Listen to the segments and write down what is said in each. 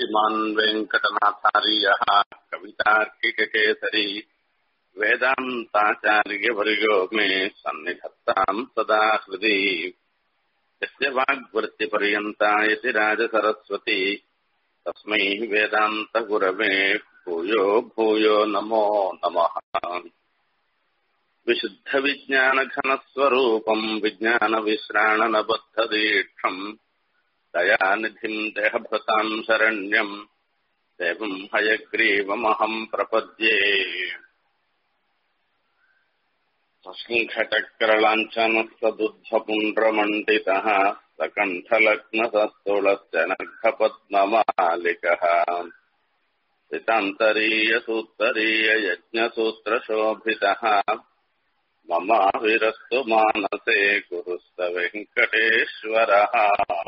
श्रीमान् वेङ्कटनाथार्यः कवितार्किककेसरी वेदान्ताचार्यवर्यो मे सन्निधत्ताम् सदा हृदि यस्य वाग्वृत्तिपर्यन्ता यति राजसरस्वती तस्मै वेदान्तगुरवे भूयो भूयो नमो नमः विशुद्धविज्ञानघनस्वरूपम् विज्ञानविश्राणनबद्धदीक्षम् दयानिधिम् देहभृताम् शरण्यम् देवम् हयग्रीवमहम् प्रपद्ये सङ्घटक्रलाञ्छनस्तदुद्धपुण्ड्रमण्डितः सकण्ठलग्नसस्तुलस्य नर्घपद्ममालिकः सितान्तरीयसूत्तरीययज्ञसूत्रशोभितः ममाविरस्तु मानसे गुरुस्त वेङ्कटेश्वरः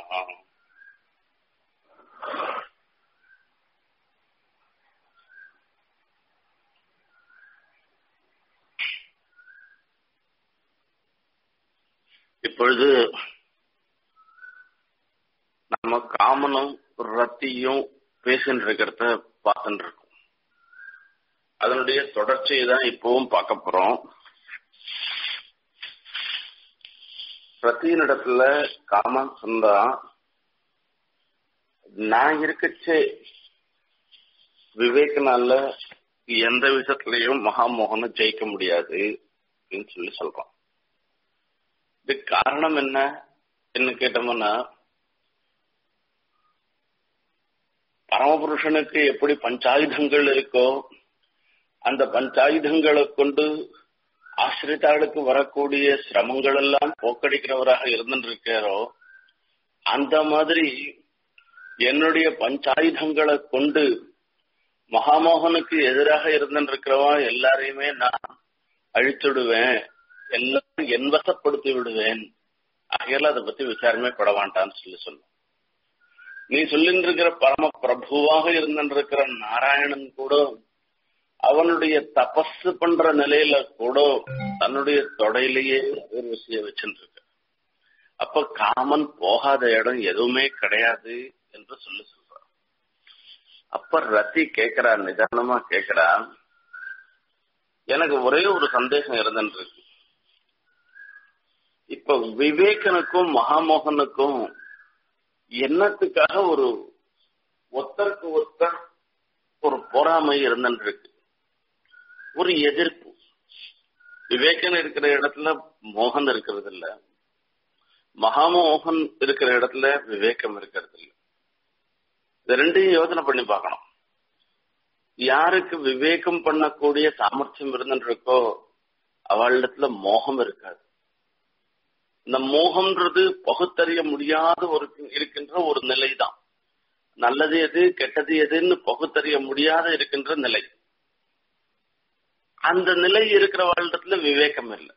இப்பொழுது நம்ம காமனும் ரத்தியும் பேசிட்டு இருக்கிறத பார்த்துட்டு இருக்கோம் அதனுடைய தொடர்ச்சியை தான் இப்பவும் பார்க்க போறோம் ரத்தியினிடத்துல காமன் சொந்தா நான் இருக்கச்சே விவேகனால எந்த விஷயத்திலையும் மகாமோகனை ஜெயிக்க முடியாது அப்படின்னு சொல்லி சொல்றான் இது காரணம் என்ன என்ன கேட்டோம்னா பரமபுருஷனுக்கு எப்படி பஞ்சாயுதங்கள் இருக்கோ அந்த பஞ்சாயுதங்களை கொண்டு ஆசிரித்தாளுக்கு வரக்கூடிய சிரமங்கள் எல்லாம் போக்கடிக்கிறவராக இருந்துட்டு இருக்காரோ அந்த மாதிரி என்னுடைய பஞ்சாயுதங்களை கொண்டு மகாமோகனுக்கு எதிராக இருந்துட்டு இருக்கிறவா எல்லாரையுமே நான் அழித்துடுவேன் எல்லாரும் என்வசப்படுத்தி விடுவேன் ஆகையால அதை பத்தி விசாரமே பட வேண்டான்னு சொல்லி சொல்லும் நீ சொல்லிட்டு இருக்கிற பரம பிரபுவாக இருந்திருக்கிற நாராயணன் கூட அவனுடைய தபஸ் பண்ற நிலையில கூட தன்னுடைய தொடையிலேயே ஒரு விஷயம் வச்சுட்டு இருக்க அப்ப காமன் போகாத இடம் எதுவுமே கிடையாது என்று சொல்லி சொல்றான் அப்ப ரத்தி கேக்குறா நிதானமா கேக்குறா எனக்கு ஒரே ஒரு சந்தேகம் இருந்துட்டு இருக்கு இப்ப விவேகனுக்கும் மகாமோகனுக்கும் என்னத்துக்காக ஒரு ஒத்தருக்கு ஒத்தர் ஒரு பொறாமை இருந்துட்டு இருக்கு ஒரு எதிர்ப்பு விவேகன் இருக்கிற இடத்துல மோகன் இருக்கிறது இல்ல மகாமோகன் இருக்கிற இடத்துல விவேகம் இருக்கிறது இல்ல இது ரெண்டையும் யோசனை பண்ணி பார்க்கணும் யாருக்கு விவேகம் பண்ணக்கூடிய சாமர்த்தியம் இருந்துட்டு இருக்கோ அவளிடத்துல மோகம் இருக்காது இந்த மோகம்ன்றது பகுத்தறிய முடியாத ஒரு இருக்கின்ற ஒரு நிலை தான் நல்லது எது கெட்டது எதுன்னு பகுத்தறிய முடியாத இருக்கின்ற நிலை அந்த நிலை இருக்கிற வாழ்டத்துல விவேகம் இல்லை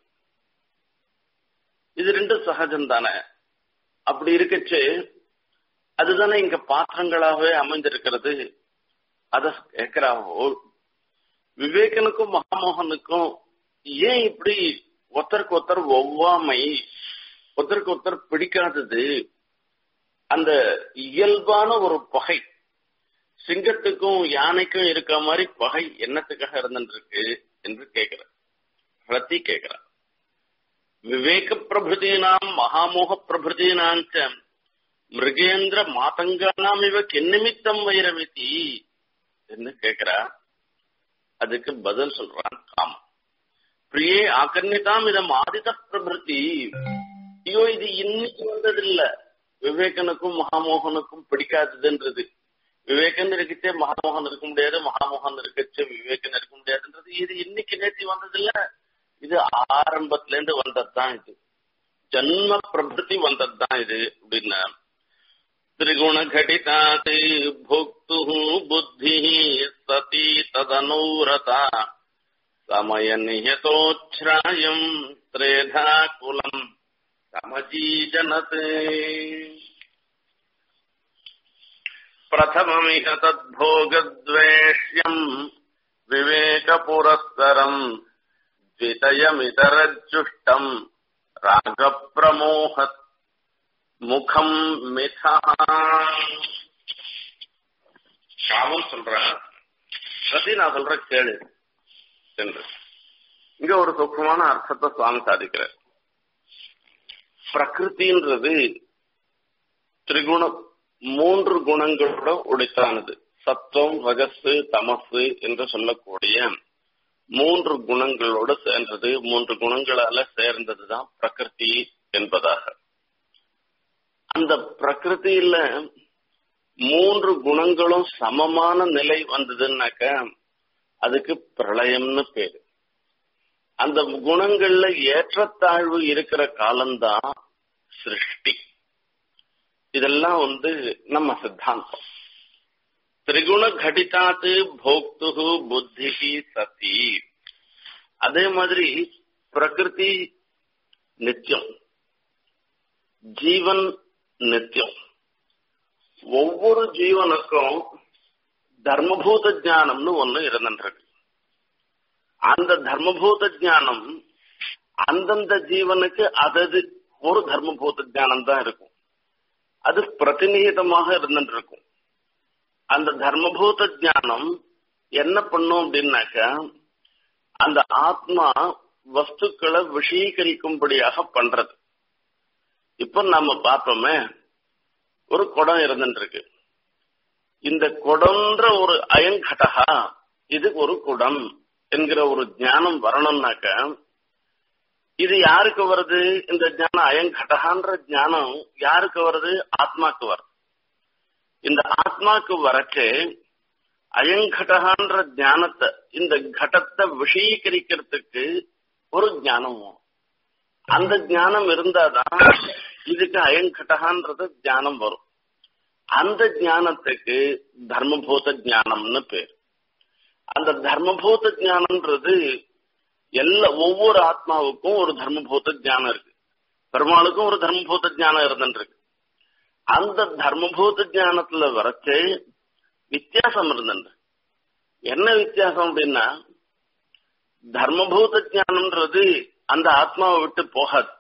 இது ரெண்டும் சகஜம் தானே அப்படி இருக்கச்சு அதுதானே இங்க பாத்திரங்களாகவே அமைந்திருக்கிறது அத கேட்கிறாவோ விவேகனுக்கும் மகாமோகனுக்கும் ஏன் இப்படி ஒருத்தருக்கு ஒருத்தர் ஒவ்வாமை ஒருத்தருக்கு ஒருத்தர் பிடிக்காதது அந்த இயல்பான ஒரு பகை சிங்கத்துக்கும் யானைக்கும் இருக்க மாதிரி பகை என்னத்துக்காக இருந்துருக்கு என்று கேட்கிற ரத்தி கேட்கிற விவேக பிரபுதீனாம் மகாமோக பிரபுதீனாம் மிருகேந்திர மாதங்கானாம் இவ கென்னிமித்தம் வைரவிதி என்று கேட்கிறா அதுக்கு பதில் சொல்றான் காமம் பிரியே ஆக்கர்ணிதாம் இதம் ஆதித பிரபிருத்தி ஐயோ இது இன்னைக்கு வந்ததில்ல விவேகனுக்கும் மகாமோகனுக்கும் பிடிக்காததுன்றது விவேகன் இருக்கச்சே மகாமோகன் இருக்க முடியாது மகாமோகன் இருக்கச்சே விவேகன் இருக்க முடியாதுன்றது இது இன்னைக்கு நேற்று வந்ததில்ல இது ஆரம்பத்துல இருந்து வந்ததுதான் இது ஜன்ம பிரபிருத்தி வந்ததுதான் இது அப்படின்னா திரிகுண கடிதாத் போக்து புத்தி சதி ததனூரதா சமய நியதோச்சாயம் திரேதா குலம் समजीजनत् प्रथममिह तद्भोगद्वेष्यम् विवेकपुरस्सरम् द्वितयमितरज्जुष्टम् रागप्रमोह मुखम् मिथः காவல் சொல்றான் ரதி நான் சொல்ற கேளு என்று இங்க ஒரு சூக்ஷமான அர்த்தத்தை சுவாமி சாதிக்கிறார் பிரகிருதின்றது திரிகுண மூன்று குணங்களோட உடைத்தானது சத்துவம் ரகசு தமசு என்று சொல்லக்கூடிய மூன்று குணங்களோடு சேர்ந்தது மூன்று குணங்களால சேர்ந்ததுதான் பிரகிருதி என்பதாக அந்த பிரகிருதியில மூன்று குணங்களும் சமமான நிலை வந்ததுன்னாக்க அதுக்கு பிரளயம்னு பேரு அந்த குணங்கள்ல ஏற்றத்தாழ்வு இருக்கிற காலம்தான் சிருஷ்டி இதெல்லாம் வந்து நம்ம சித்தாந்தம் திரிகுண கடிதாத்து போக்து புத்தி சதி அதே மாதிரி பிரகிருதி நித்தியம் ஜீவன் நித்தியம் ஒவ்வொரு ஜீவனுக்கும் தர்மபூத ஜானம்னு ஒண்ணு இருந்துருக்கு அந்த தர்மபூத ஜானம் அந்தந்த ஜீவனுக்கு அதது ஒரு தர்மபூத ஜானம் தான் இருக்கும் அது பிரதிநிகிதமாக இருந்துட்டு இருக்கும் அந்த தர்மபூத ஜானம் என்ன பண்ணும் அப்படின்னாக்க அந்த ஆத்மா வஸ்துக்களை விஷீகரிக்கும்படியாக பண்றது இப்ப நாம பார்த்தோமே ஒரு குடம் இருந்துட்டு இருக்கு இந்த குடம்ன்ற ஒரு அயங்கடகா இது ஒரு குடம் என்கிற ஒரு ஞானம் வரணும்னாக்க இது யாருக்கு வருது இந்த ஞானம் அயங்கடகான்ற ஞானம் யாருக்கு வருது ஆத்மாக்கு வருது இந்த ஆத்மாக்கு வரச்சு அயங்கடகான்ற ஞானத்தை இந்த கடத்தை விஷயீகரிக்கிறதுக்கு ஒரு ஞானம் வேணும். அந்த ஞானம் இருந்தாதான் இதுக்கு அயங்கடகான்றது ஞானம் வரும் அந்த ஞானத்துக்கு தர்மபூத ஞானம்னு பேர் அந்த தர்மபூத ஞானம்ன்றது எல்லா ஒவ்வொரு ஆத்மாவுக்கும் ஒரு தர்மபூத ஞானம் இருக்கு பெருமாளுக்கும் ஒரு தர்மபூத ஞானம் இருந்துருக்கு அந்த தர்மபூத ஞானத்துல வரைச்சு வித்தியாசம் இருந்துட்டு என்ன வித்தியாசம் அப்படின்னா தர்மபூத ஞானம்ன்றது அந்த ஆத்மாவை விட்டு போகாது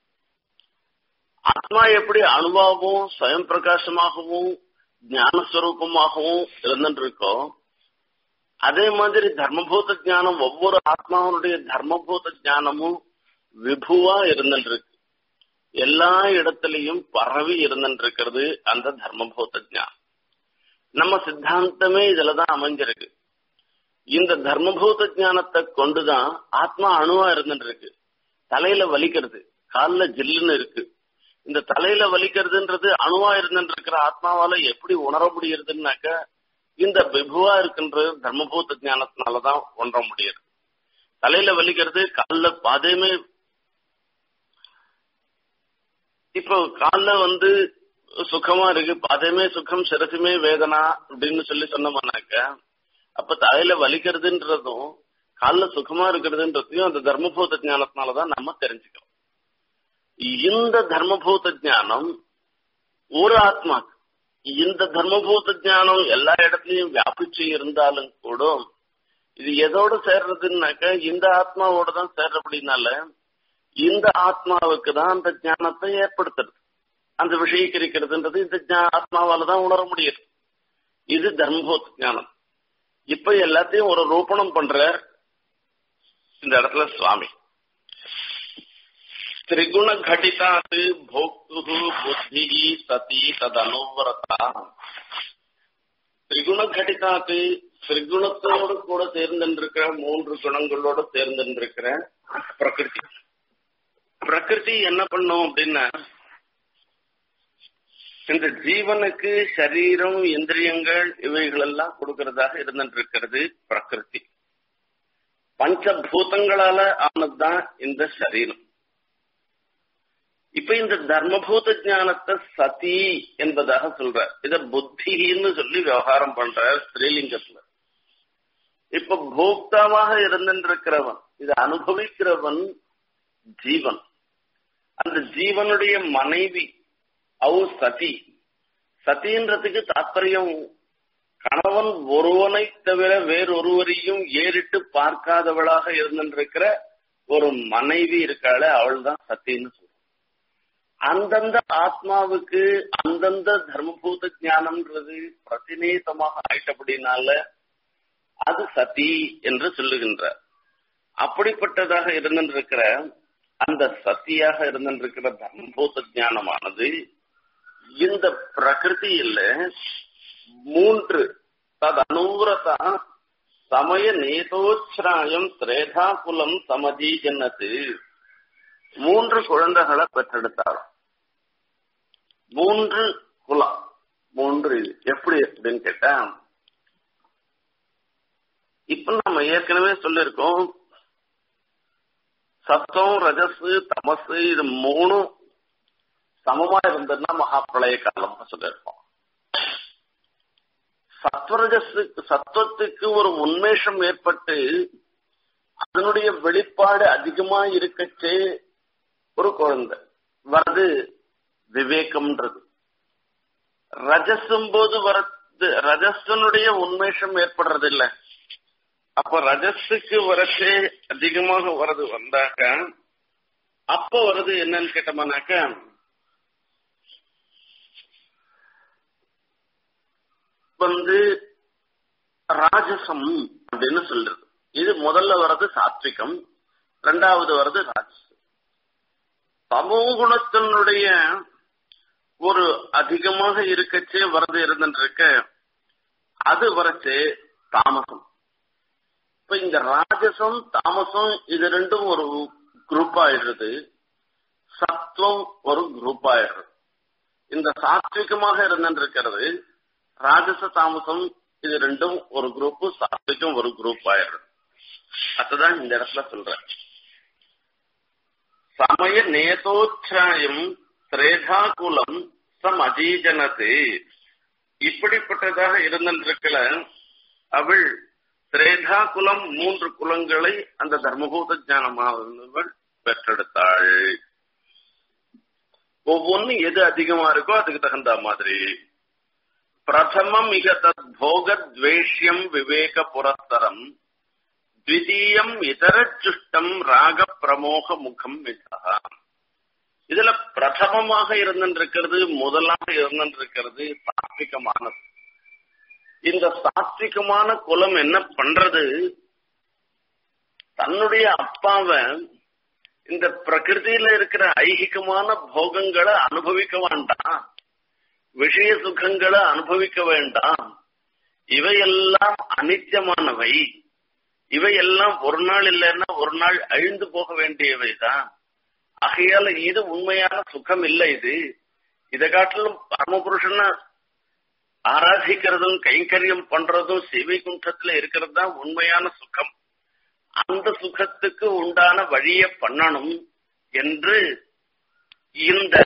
ஆத்மா எப்படி அணுவாகவும் சுயம் பிரகாசமாகவும் ஞானஸ்வரூபமாகவும் இருந்துட்டு இருக்கோ அதே மாதிரி தர்மபூத ஞானம் ஒவ்வொரு ஆத்மாவுடைய தர்மபூத ஞானமும் விபுவா இருந்துட்டு இருக்கு எல்லா இடத்திலையும் பரவி இருந்துட்டு இருக்கிறது அந்த தர்மபூத ஞானம் நம்ம சித்தாந்தமே இதுலதான் அமைஞ்சிருக்கு இந்த தர்மபூத ஞானத்தை கொண்டுதான் ஆத்மா அணுவா இருந்துட்டு இருக்கு தலையில வலிக்கிறது கால்ல ஜில்லுன்னு இருக்கு இந்த தலையில வலிக்கிறதுன்றது அணுவா இருந்துட்டு இருக்கிற ஆத்மாவால எப்படி உணர முடியறதுன்னாக்க இந்த விபுவா இருக்கின்ற தர்மபூத ஞானத்தினாலதான் உணர முடியுது தலையில வலிக்கிறது கால்ல பாதையுமே இப்போ கால்ல வந்து சுகமா இருக்கு பாதையுமே சுகம் சிரசுமே வேதனா அப்படின்னு சொல்லி சொன்னோம்னாக்க அப்ப தலையில வலிக்கிறதுன்றதும் கால்ல சுகமா இருக்கிறதுன்றதையும் அந்த தர்மபூத ஞானத்தினாலதான் நம்ம தெரிஞ்சுக்கிறோம் இந்த தர்மபூத ஞானம் ஒரு ஆத்மாக்கு இந்த தர்மபூத ஞானம் எல்லா இடத்துலயும் வியாபிச்சு இருந்தாலும் கூட இது எதோட சேர்றதுன்னாக்க இந்த ஆத்மாவோட தான் சேர்றபடினால இந்த ஆத்மாவுக்கு தான் அந்த ஞானத்தை ஏற்படுத்துறது அந்த விஷயீகரிக்கிறதுன்றது இந்த ஞா- ஆத்மாவால தான் உணர முடியுது இது தர்மபூத ஞானம் இப்ப எல்லாத்தையும் ஒரு ரூபணம் பண்ற இந்த இடத்துல சுவாமி திரிகுண கடிதாத்து போக்து புத்தி சதி ததனுவரதா திரிகுண கடிதாத்து திரிகுணத்தோடு கூட சேர்ந்திருக்கிற மூன்று குணங்களோட சேர்ந்திருக்கிற பிரகிருதி பிரகிருதி என்ன பண்ணும் அப்படின்னா இந்த ஜீவனுக்கு சரீரம் இந்திரியங்கள் இவைகள் எல்லாம் கொடுக்கறதாக இருந்துட்டு இருக்கிறது பிரகிருதி பஞ்சபூதங்களால ஆனதுதான் இந்த சரீரம் இப்ப இந்த தர்மபூத ஞானத்தை சதி என்பதாக சொல்ற இத புத்தின்னு சொல்லி விவகாரம் பண்ற ஸ்ரீலிங்கத்துல இப்ப போக்தாவாக இருந்திருக்கிறவன் இதை அனுபவிக்கிறவன் ஜீவன் அந்த ஜீவனுடைய மனைவி அவ சதி சதின்றதுக்கு தாற்பயம் கணவன் ஒருவனை தவிர வேறொருவரையும் ஏறிட்டு பார்க்காதவளாக இருந்திருக்கிற ஒரு மனைவி இருக்காளே அவள் தான் சத்தின்னு சொல்றோம் அந்தந்த ஆத்மாவுக்கு அந்தந்த தர்மபூத ஞானம்ன்றது பிரதிநேதமாக ஆயிட்டபடினால அது சதி என்று சொல்லுகின்றார் அப்படிப்பட்டதாக இருந்திருக்கிற அந்த சத்தியாக இருந்திருக்கிற தர்மபூத ஞானமானது இந்த பிரகிருதியில மூன்று தது அனுரதா சமய நேதோச்சிராயம் திரேதாகுலம் சமஜீஜன்னது மூன்று குழந்தைகளை பெற்றெடுத்தார் மூன்று குலம் மூன்று இது எப்படி அப்படின்னு கேட்டா இப்ப நம்ம ஏற்கனவே சொல்லியிருக்கோம் சத்தம் ரஜசு தமசு இது மூணும் சமமா இருந்ததுன்னா மகாப்பிரளய காலம் சொல்லியிருக்கோம் சத்வரஜசு சத்துவத்துக்கு ஒரு உன்மேஷம் ஏற்பட்டு அதனுடைய வெளிப்பாடு அதிகமா இருக்கச்சே ஒரு குழந்தை வரது விவேகம்ன்றது ரஜசும் போது வரது ரஜசனுடைய உன்மேஷம் ஏற்படுறது இல்ல அப்ப ரஜஸுக்கு வரச்சே அதிகமாக வரது வந்தாக்க அப்ப வருது என்னன்னு கேட்டோம்னாக்க வந்து ராஜசம் அப்படின்னு சொல்றது இது முதல்ல வர்றது சாத்விகம் ரெண்டாவது வர்றது ராஜசம் சமூகுணத்தினுடைய ஒரு அதிகமாக இருக்கச்சே வரது இருந்துருக்க அது வரச்சே தாமசம் இப்ப இந்த ராஜசம் தாமசம் இது ரெண்டும் ஒரு குரூப் ஆயிடுறது சத்துவம் ஒரு குரூப் ஆயிடுறது இந்த சாத்விகமாக இருந்திருக்கிறது ராஜச தாமசம் இது ரெண்டும் ஒரு குரூப் சாத்விகம் ஒரு குரூப் ஆயிடுறது அதுதான் இந்த இடத்துல சொல்றேன் சமய நேதோச்சாயம் திரேதாகுலம் சம் அஜீஜனது இப்படிப்பட்டதாக இருந்திருக்கல அவள் திரேதா குலம் மூன்று குலங்களை அந்த தர்மபூத ஞானமானவள் பெற்றெடுத்தாள் ஒவ்வொன்னும் எது அதிகமா இருக்கோ அதுக்கு தகுந்த மாதிரி பிரதமம் மிக தத் போகத்வேஷ்யம் விவேக புரஸ்தரம் த்விதீயம் இதரச்சுஷ்டம் ராக பிரமோக முகம் மிதா இதுல பிரதமமாக இருந்திருக்கிறது முதலாக இருந்திருக்கிறது சாத்விகமானது இந்த சாத்விகமான குலம் என்ன பண்றது தன்னுடைய அப்பாவை இந்த பிரகிருதியில இருக்கிற ஐகிகமான போகங்களை அனுபவிக்க வேண்டாம் விஷய சுகங்களை அனுபவிக்க வேண்டாம் இவையெல்லாம் அனித்தியமானவை இவையெல்லாம் ஒரு நாள் இல்லைன்னா ஒரு நாள் அழிந்து போக வேண்டியவைதான் ஆகையால இது உண்மையான சுகம் இல்லை இது இதை காட்டிலும் பரமபுருஷனை ஆராதிக்கிறதும் கைங்கரியம் பண்றதும் சேவை குண்டத்துல இருக்கிறது தான் உண்மையான சுகம் அந்த சுகத்துக்கு உண்டான வழிய பண்ணணும் என்று இந்த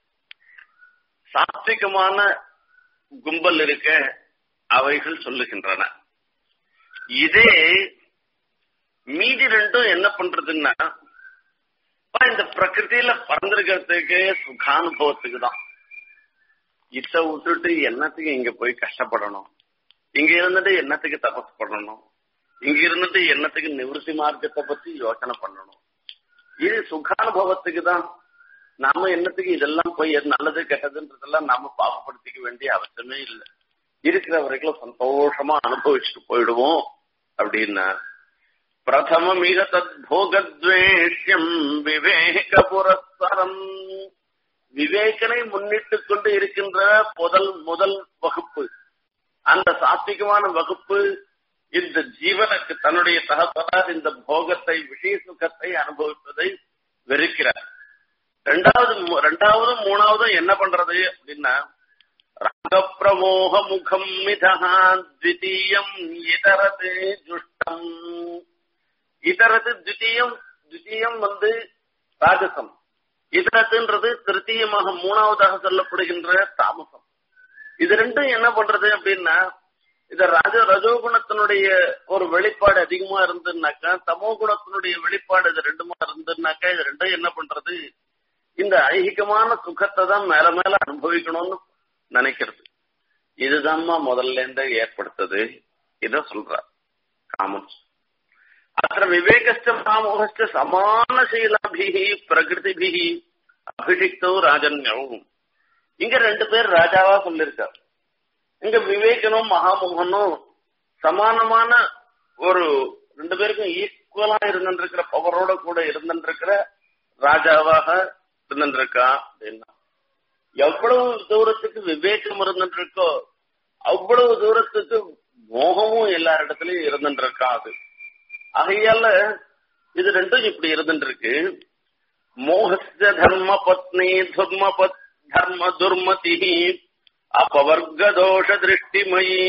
சாத்விகமான கும்பல் இருக்க அவைகள் சொல்லுகின்றன இதே மீதி ரெண்டும் என்ன பண்றதுன்னா இந்த பிரகிருதியில பறந்திருக்கிறதுக்கு சுகானுபவத்துக்கு தான் இத விட்டுட்டு என்னத்துக்கு இங்க போய் கஷ்டப்படணும் இங்க இருந்துட்டு என்னத்துக்கு தபஸ் பண்ணணும் இங்க இருந்துட்டு என்னத்துக்கு நிவர்த்தி மார்க்கத்தை பத்தி யோசனை பண்ணணும் இது சுகானுபவத்துக்கு தான் நாம என்னத்துக்கு இதெல்லாம் போய் நல்லது கெட்டதுன்றதெல்லாம் நாம பாவப்படுத்திக்க வேண்டிய அவசியமே இல்லை இருக்கிற வரைக்கும் சந்தோஷமா அனுபவிச்சுட்டு போயிடுவோம் அப்படின்னா பிரதம மிக தத் போகத்வேஷ்யம் விவேக புரஸ்தரம் விவேகனை முன்னிட்டு கொண்டு இருக்கின்ற முதல் முதல் வகுப்பு அந்த சாத்விகமான வகுப்பு இந்த ஜீவனுக்கு தன்னுடைய தகப்பனார் இந்த போகத்தை விஷய சுகத்தை அனுபவிப்பதை வெறுக்கிறார் ரெண்டாவது ரெண்டாவது மூணாவது என்ன பண்றது அப்படின்னா ரங்கப்பிரமோக முகம் மிதா த்விதீயம் இதரது ஜுஷ்டம் இதரது த்விதீயம் த்விதீயம் வந்து ராஜசம் இதரத்துன்றது திருத்தீயமாக மூணாவதாக சொல்லப்படுகின்ற தாமசம் இது ரெண்டும் என்ன பண்றது அப்படின்னா இந்த ரஜ ரஜோகுணத்தினுடைய ஒரு வெளிப்பாடு அதிகமா இருந்துன்னாக்கா தமோ குணத்தினுடைய வெளிப்பாடு இது ரெண்டுமா இருந்துன்னாக்கா இது ரெண்டும் என்ன பண்றது இந்த ஐகிகமான சுகத்தை தான் மேல மேல அனுபவிக்கணும்னு நினைக்கிறது இதுதான்மா முதல்ல இருந்து ஏற்படுத்தது இத சொல்றார் காமன் அத்த விவேகஸ்ட மாமோகஸ்ட சமானசீலாபிகி பிரகிருதிபிகி அபிஷிக்தோ ராஜன்யவும் இங்க ரெண்டு பேர் ராஜாவா சொல்லிருக்கார் இங்க விவேகனும் மகாமோகனும் சமானமான ஒரு ரெண்டு பேருக்கும் ஈக்குவலா இருந்திருக்கிற பவரோட கூட இருந்திருக்கிற ராஜாவாக இருந்திருக்கா அப்படின்னா எவ்வளவு தூரத்துக்கு விவேகம் இருந்துருக்கோ அவ்வளவு தூரத்துக்கு மோகமும் எல்லா இடத்துலயும் இருந்துருக்கா அது ஆகையால இது ரெண்டும் இப்படி இருந்துருக்கு மோகஸ்ய தர்ம பத்னி துர்ம பத் தர்ம துர்மதி அபவர்க தோஷ திருஷ்டிமயி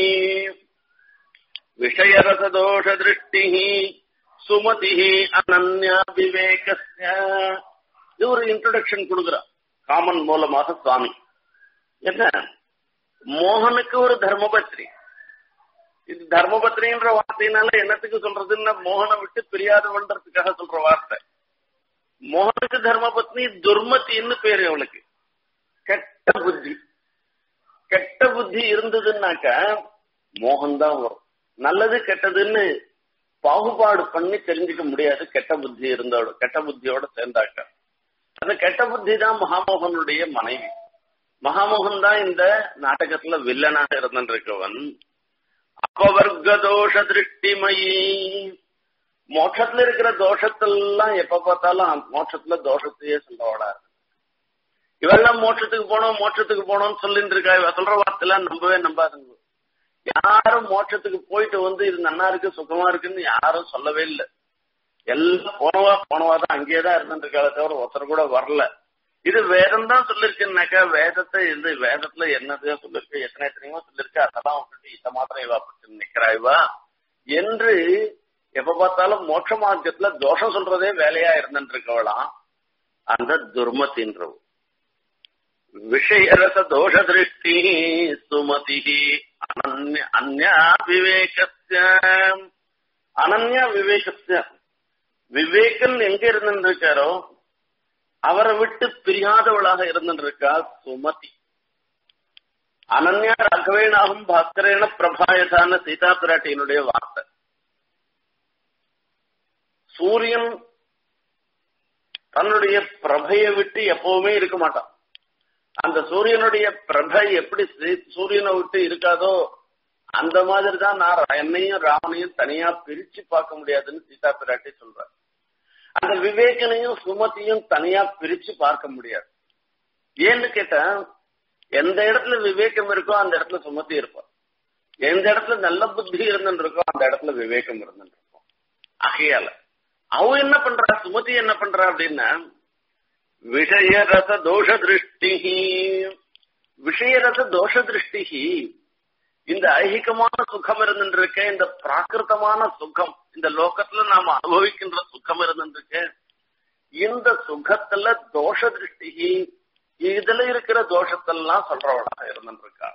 விஷயரச தோஷ திருஷ்டி சுமதி அனன்யா விவேகஸ்ய இது ஒரு இன்ட்ரோடக்ஷன் கொடுக்குறா காமன் மூலமாக சுவாமி என்ன மோகனுக்கு ஒரு தர்மபத்ரி இது தர்மபத்ரின்ற வார்த்தையினால என்னத்துக்கு சொல்றதுன்னா மோகனை விட்டு பிரியாதவன்றதுக்காக சொல்ற வார்த்தை மோகனுக்கு தர்மபத்னி துர்மத்தின்னு பேரு அவளுக்கு கெட்ட புத்தி கெட்ட புத்தி இருந்ததுன்னாக்க மோகன் தான் வரும் நல்லது கெட்டதுன்னு பாகுபாடு பண்ணி தெரிஞ்சுக்க முடியாது கெட்ட புத்தி இருந்தோட கெட்ட புத்தியோட சேர்ந்தாக்க அந்த கெட்ட புத்தி தான் மகாமோகனுடைய மனைவி மகாமோகன் தான் இந்த நாடகத்துல வில்லனாக இருந்திருக்கவன் அப்பவர்க்க தோஷ திருஷ்டிமயி மோட்சத்துல இருக்கிற தோஷத்தெல்லாம் எப்ப பார்த்தாலும் மோட்சத்துல தோஷத்தையே சொல்லவாடா இவெல்லாம் மோட்சத்துக்கு போனோம் மோட்சத்துக்கு போனோம்னு சொல்லிட்டு இருக்கா இவ சொல்ற வார்த்தையெல்லாம் நம்பவே நம்பாதுங்க யாரும் மோட்சத்துக்கு போயிட்டு வந்து இது நன்னா இருக்கு சுகமா இருக்குன்னு யாரும் சொல்லவே இல்லை எல்லாம் போனவா போனவா தான் அங்கேயே தான் இருந்துருக்காளே தவிர ஒருத்தர் கூட வரல இது வேதம் தான் சொல்லிருக்குன்னாக்கா வேதத்தை இந்த வேதத்துல என்னதையும் சொல்லிருக்கு எத்தனை எத்தனையோ சொல்லிருக்கு அதெல்லாம் விட்டுட்டு இத மாத்திரம் இவா பட்டு நிக்கிறா இவா என்று எப்ப பார்த்தாலும் மோட்ச மார்க்கத்துல தோஷம் சொல்றதே வேலையா இருந்துருக்கவளாம் அந்த துர்மத்தின்றவு விஷயரச தோஷ திருஷ்டி சுமதி அனன்ய அந்யா விவேகஸ்ய அனன்யா விவேகஸ்ய விவேகன் எங்க இருந்திருக்காரோ அவரை விட்டு பிரியாதவளாக இருந்திருக்கா சுமதி அனன்யா ராகவேனாகும் பாஸ்கரேன பிரபாயதான சீதா பிராட்டியினுடைய வார்த்தை சூரியன் தன்னுடைய பிரபையை விட்டு எப்பவுமே இருக்க மாட்டான் அந்த சூரியனுடைய பிரபை எப்படி சூரியனை விட்டு இருக்காதோ அந்த மாதிரி தான் நான் என்னையும் ராமனையும் தனியா பிரிச்சு பார்க்க முடியாதுன்னு சீதா பிராட்டி சொல்றேன் அந்த விவேகனையும் சுமதியும் தனியா பிரிச்சு பார்க்க முடியாது ஏன்னு கேட்டா எந்த இடத்துல விவேகம் இருக்கோ அந்த இடத்துல சுமதி இருப்பான் எந்த இடத்துல நல்ல புத்தி இருந்துட்டு இருக்கோ அந்த இடத்துல விவேகம் இருந்துட்டு இருக்கும் ஆகையால அவ என்ன பண்றா சுமதி என்ன பண்றா அப்படின்னா விஷயரச தோஷ திருஷ்டி விஷயரச தோஷ திருஷ்டி இந்த ஐகிகமான சுகம் இருந்துருக்க இந்த பிராகிருத்தமான சுகம் இந்த லோகத்துல நாம அனுபவிக்கின்ற சுகம் இருந்துருக்கு இந்த சுகத்துல தோஷ திருஷ்டி இதுல இருக்கிற தோஷத்தெல்லாம் சொல்றவளாக இருந்துருக்கா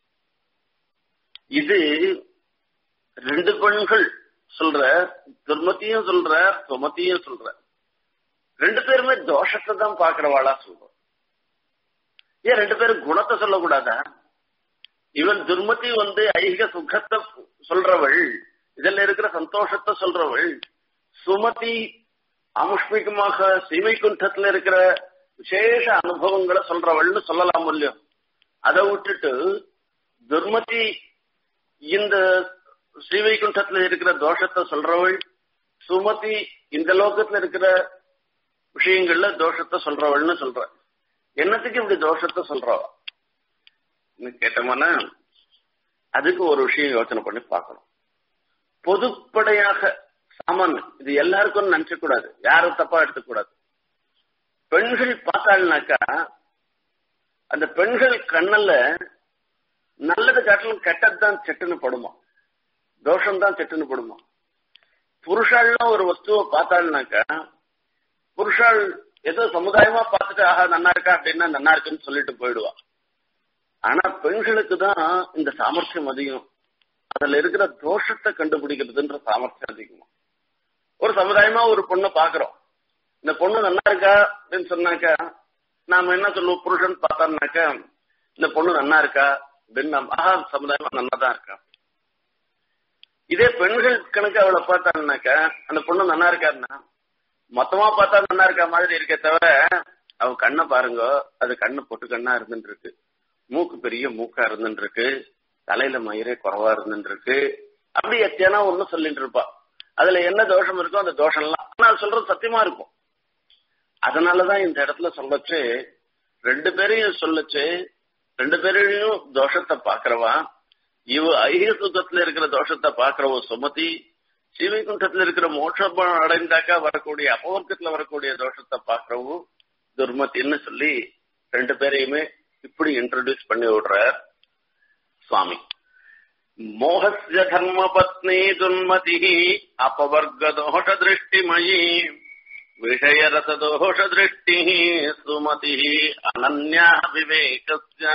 இது ரெண்டு பெண்கள் சொல்ற துர்மதியும் சொல்ற சுமதியும் சொல்ற ரெண்டு பேருமே தோஷத்தை தான் பாக்குறவாளா சொல்றோம் ஏன் ரெண்டு பேரும் குணத்தை சொல்லக்கூடாதா இவன் துர்மதி வந்து ஐக சுகத்தை சொல்றவள் இதுல இருக்கிற சந்தோஷத்தை சொல்றவள் சுமதி அமுஷ்மிகமாக சீமைக்குண்டத்துல இருக்கிற விசேஷ அனுபவங்களை சொல்றவள்னு சொல்லலாம் இல்லையோ அதை விட்டுட்டு துர்மதி இந்த ஸ்ரீவைகுண்டத்துல இருக்கிற தோஷத்தை சொல்றவள் சுமதி இந்த லோகத்துல இருக்கிற விஷயங்கள்ல தோஷத்தை சொல்றவள்னு சொல்ற என்னத்துக்கு இப்படி தோஷத்தை சொல்றவ கேட்டோம்னா அதுக்கு ஒரு விஷயம் யோசனை பண்ணி பார்க்கணும் பொதுப்படையாக சாமான் இது எல்லாருக்கும் நினைச்ச கூடாது யாரும் தப்பா எடுத்துக்கூடாது பெண்கள் பார்த்தாள்னாக்கா அந்த பெண்கள் கண்ணல்ல நல்லது காட்டிலும் கெட்டதுதான் செட்டுன்னு படுமா தோஷம் தான் செட்டுன்னு படுமா புருஷாள்லாம் ஒரு வஸ்துவை பார்த்தாள்னாக்கா புருஷாள் ஏதோ சமுதாயமா பார்த்துட்டு ஆஹா நன்னா இருக்கா அப்படின்னா நன்னா இருக்குன்னு சொல்லிட்டு போயிடுவா ஆனா பெண்களுக்கு தான் இந்த சாமர்த்தியம் அதிகம் அதுல இருக்கிற தோஷத்தை கண்டுபிடிக்கிறதுன்ற சாமர்த்தியம் அதிகமா ஒரு சமுதாயமா ஒரு பொண்ணை பாக்குறோம் இந்த பொண்ணு நல்லா இருக்கா அப்படின்னு சொன்னாக்கா நாம என்ன சொல்லுவோம் புருஷன் பார்த்தாருனாக்கா இந்த பொண்ணு நல்லா இருக்கா அப்படின்னு நம்ம ஆஹா சமுதாயமா நல்லா தான் இருக்கா இதே பெண்கள் கணக்கு அவளை பார்த்தாருனாக்கா அந்த பொண்ணு நல்லா இருக்காருன்னா மொத்தமா பார்த்தா நல்லா இருக்க மாதிரி இருக்கே தவிர அவ கண்ணை பாருங்க அது கண்ணு பொட்டு கண்ணா இருந்துட்டு இருக்கு மூக்கு பெரிய மூக்கா இருந்துட்டு இருக்கு தலையில மயிரே குறவா இருந்துட்டு இருக்கு அப்படி எத்தியானா ஒண்ணு சொல்லிட்டு இருப்பா அதுல என்ன தோஷம் இருக்கோ அந்த தோஷம் எல்லாம் ஆனா அது சொல்றது சத்தியமா இருக்கும் அதனாலதான் இந்த இடத்துல சொல்லச்சு ரெண்டு பேரையும் சொல்லச்சு ரெண்டு பேரையும் தோஷத்தை பாக்குறவா இவ ஐகிய சுத்தத்துல இருக்கிற தோஷத்தை பாக்குறவ சுமதி ஸ்ரீவைகுண்டத்துல இருக்கிற மோட்சம் அடைந்தாக்கா வரக்கூடிய அபவர்க்கத்துல வரக்கூடிய தோஷத்தை பாக்குறவும் துர்மத்தின்னு சொல்லி ரெண்டு பேரையுமே இப்படி இன்ட்ரோடியூஸ் பண்ணி விடுறார் சுவாமி மோகஸ்ய தர்ம பத்னி துன்மதி அபவர்க்க தோஷ திருஷ்டிமயி விஷயரசதோஷ திருஷ்டி சுமதி அனன்யா விவேகஸ்ய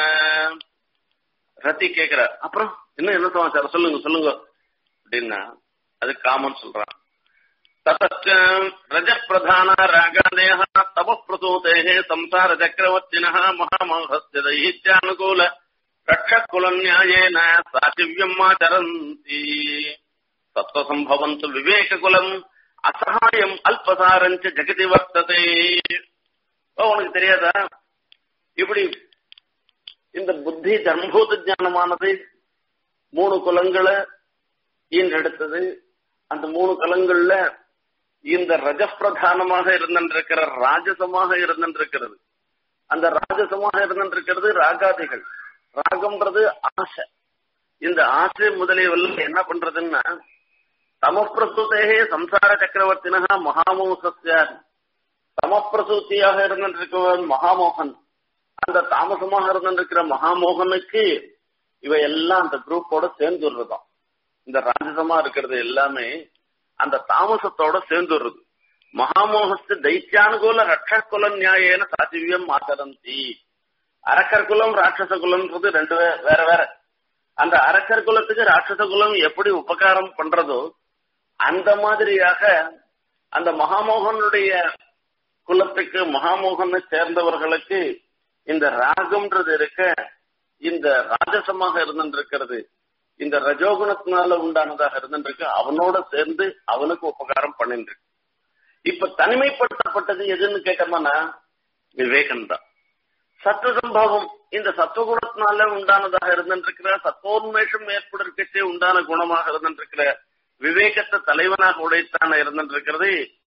ரத்தி கேக்குற அப்புறம் இன்னும் என்ன சமாச்சாரம் சொல்லுங்க சொல்லுங்க அப்படின்னா அது காமன் சொல்றான் ततश्च रजप्रधाना रागादयः तपः प्रसूतेः संसारचक्रवर्तिनः महामोहस्य दैत्यानुकूल रक्षकुलन्यायेन साचिव्यम् आचरन्ति तत्त्वसम्भवन्तु विवेककुलम् அசகாயம் அல்பசாரஞ்ச ஜெகதி வர்த்ததே உனக்கு தெரியாதா இப்படி இந்த புத்தி தர்மபூத ஞானமானது மூணு குலங்களை ஈன்றெடுத்தது அந்த மூணு குலங்கள்ல இந்த ரஜப்பிரதானமாக இருந்திருக்கிற ராஜசமாக இருந்திருக்கிறது அந்த ராஜசமாக இருந்திருக்கிறது ராகாதிகள் ராகம்ன்றது ஆசை இந்த ஆசை முதலியவெல்லாம் என்ன பண்றதுன்னா தமப்பிரசூதே சம்சார சக்கரவர்த்தினா மகாமோகஸ்ய தமப்பிரசூத்தியாக இருந்திருக்கிறவன் மகாமோகன் அந்த தாமசமாக இருந்திருக்கிற மகாமோகனுக்கு இவ எல்லாம் அந்த குரூப்போட சேர்ந்து விடுறதாம் இந்த ராஜசமா இருக்கிறது எல்லாமே அந்த தாமசத்தோட சேர்ந்து வருது மகாமோகஸ்து தைத்தியானுகூல ரட்சகுல நியாயேன சாத்திவியம் ஆச்சரந்தி அரக்கர் குலம் ராட்சச குலம்ன்றது ரெண்டு வேற வேற அந்த அரக்கர் குலத்துக்கு ராட்சச குலம் எப்படி உபகாரம் பண்றதோ அந்த மாதிரியாக அந்த மகாமோகனுடைய குலத்துக்கு மகாமோகனை சேர்ந்தவர்களுக்கு இந்த ராகம்ன்றது இருக்க இந்த ராஜசமாக இருந்திருக்கிறது இந்த ரஜோகுணத்தினால உண்டானதாக இருந்திருக்கு அவனோட சேர்ந்து அவனுக்கு உபகாரம் பண்ணிருக்கு இப்ப தனிமைப்படுத்தப்பட்டது எதுன்னு கேட்டோம்னா விவேகம் தான் சத்துவ சம்பவம் இந்த சத்துவகுணத்தினால உண்டானதாக இருந்திருக்கிற சத்தோன்மேஷம் ஏற்படுறதுக்கே உண்டான குணமாக இருந்திருக்கிற விவேகத்தை தலைவனாக உடைத்தான இருந்திருக்கிறது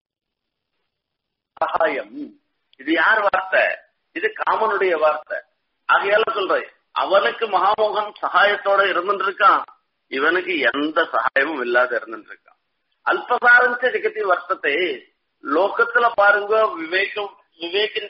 சகாயம் இது யார் வார்த்தை இது காமனுடைய வார்த்தை ஆகையால சொல்றேன் அவனுக்கு மகாமோகன் சகாயத்தோட இருந்துருக்கான் இவனுக்கு எந்த சகாயமும் இல்லாத இருந்துருக்கான் அல்பசாரஞ்ச ஜெகத்தி வர்த்தத்தை லோகத்துல பாருங்க விவேகம் விவேகின்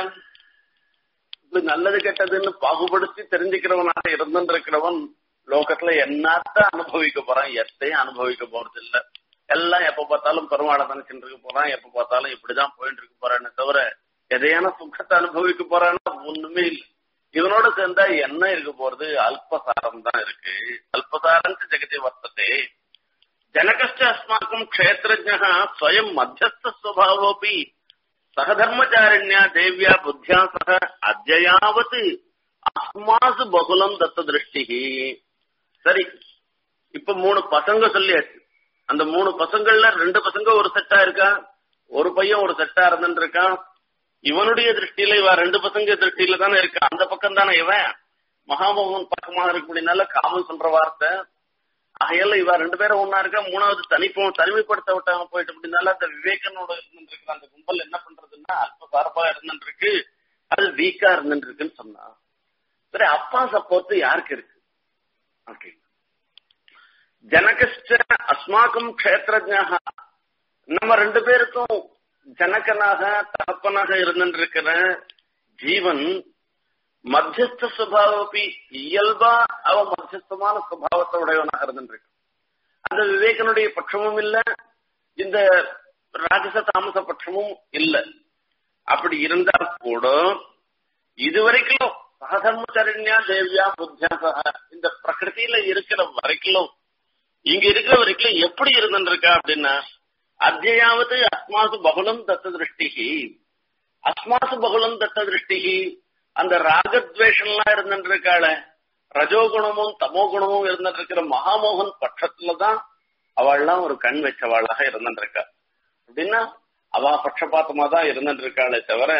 இப்படி நல்லது கெட்டதுன்னு பாகுபடுத்தி தெரிஞ்சுக்கிறவனாக இருந்திருக்கிறவன் லோகத்துல என்னத்த அனுபவிக்க போறான் எத்தையும் அனுபவிக்க போறது இல்ல எல்லாம் எப்ப பார்த்தாலும் பெருமாளை நினைச்சுட்டு இருக்க போறான் எப்ப பார்த்தாலும் இப்படிதான் போயிட்டு இருக்க போறான்னு தவிர எதையான சுகத்தை அனுபவிக்க போறான்னா ஒண்ணுமே இல்லை இவனோட சேர்ந்தா என்ன இருக்க போறது அல்பசாரம் தான் இருக்கு அல்பசாரம் ஜெகதி வர்த்ததே ஜனகஸ்ட அஸ்மாக்கம் க்ஷேத்திரஜ ஸ்வயம் மத்தியஸ்த ஸ்வபாவோபி சகதர்மச்சாரிண்யா தேவியா புத்தியா சக அத்தியாவத் அஸ்மாசு பகுலம் தத்த திருஷ்டி சரி இப்ப மூணு பசங்க சொல்லியாச்சு அந்த மூணு பசங்கள்ல ரெண்டு பசங்க ஒரு செட்டா இருக்கா ஒரு பையன் ஒரு செட்டா இருந்துட்டு இருக்கான் இவனுடைய திருஷ்டியில இவ ரெண்டு பசங்க திருஷ்டியில தானே இருக்கா அந்த பக்கம் தானே இவன் மகாமோகன் பக்கமாக இருக்கக்கூடியனால காமன் சொல்ற வார்த்தை ஆகையால இவ ரெண்டு பேரும் ஒன்னா இருக்கா மூணாவது தனிப்போ தனிமைப்படுத்த விட்டாங்க போயிட்டு அப்படின்னால அந்த விவேகனோட இருந்துட்டு அந்த கும்பல் என்ன பண்றதுன்னா அல்ப சார்பா இருந்துட்டு இருக்கு அது வீக்கா இருந்துட்டு இருக்குன்னு சொன்னா சரி அப்பா சப்போர்ட் யாருக்கு இருக்கு ஓகே ஜனகஸ்ட அஸ்மாக்கம் கஷேத்திரஜா நம்ம ரெண்டு பேருக்கும் ஜனகனாக தகப்பனாக இருந்திருக்கிற ஜீவன் மத்தியஸ்த சுபாவப்பி இயல்பா அவ மத்தியஸ்தமான சுபாவத்தை உடையவனாக இருந்திருக்கு அந்த விவேகனுடைய பட்சமும் இல்ல இந்த ராஜச தாமச பட்சமும் இல்ல அப்படி இருந்தா கூட இதுவரைக்கும் சகதர்மச்சரண்யா தேவியா புத்தியா சக இந்த பிரகிருதியில இருக்கிற வரைக்கும் இங்க இருக்கிற வரைக்கும் எப்படி இருந்திருக்கா அப்படின்னா அத்தியாவது அஸ்மாசு பகுலம் தத்த திருஷ்டிகி அஸ்மாசு பகுலம் தத்த திருஷ்டிகி அந்த ராகத்வேஷம்லாம் இருந்துட்டு இருக்காள ரஜோகுணமும் தமோ குணமும் இருந்துட்டு இருக்கிற மகாமோகன் பட்சத்துலதான் அவள்லாம் ஒரு கண் வச்சவாளாக இருந்துட்டு இருக்கா அப்படின்னா அவ பட்சபாத்தமா தான் இருந்துட்டு இருக்காளே தவிர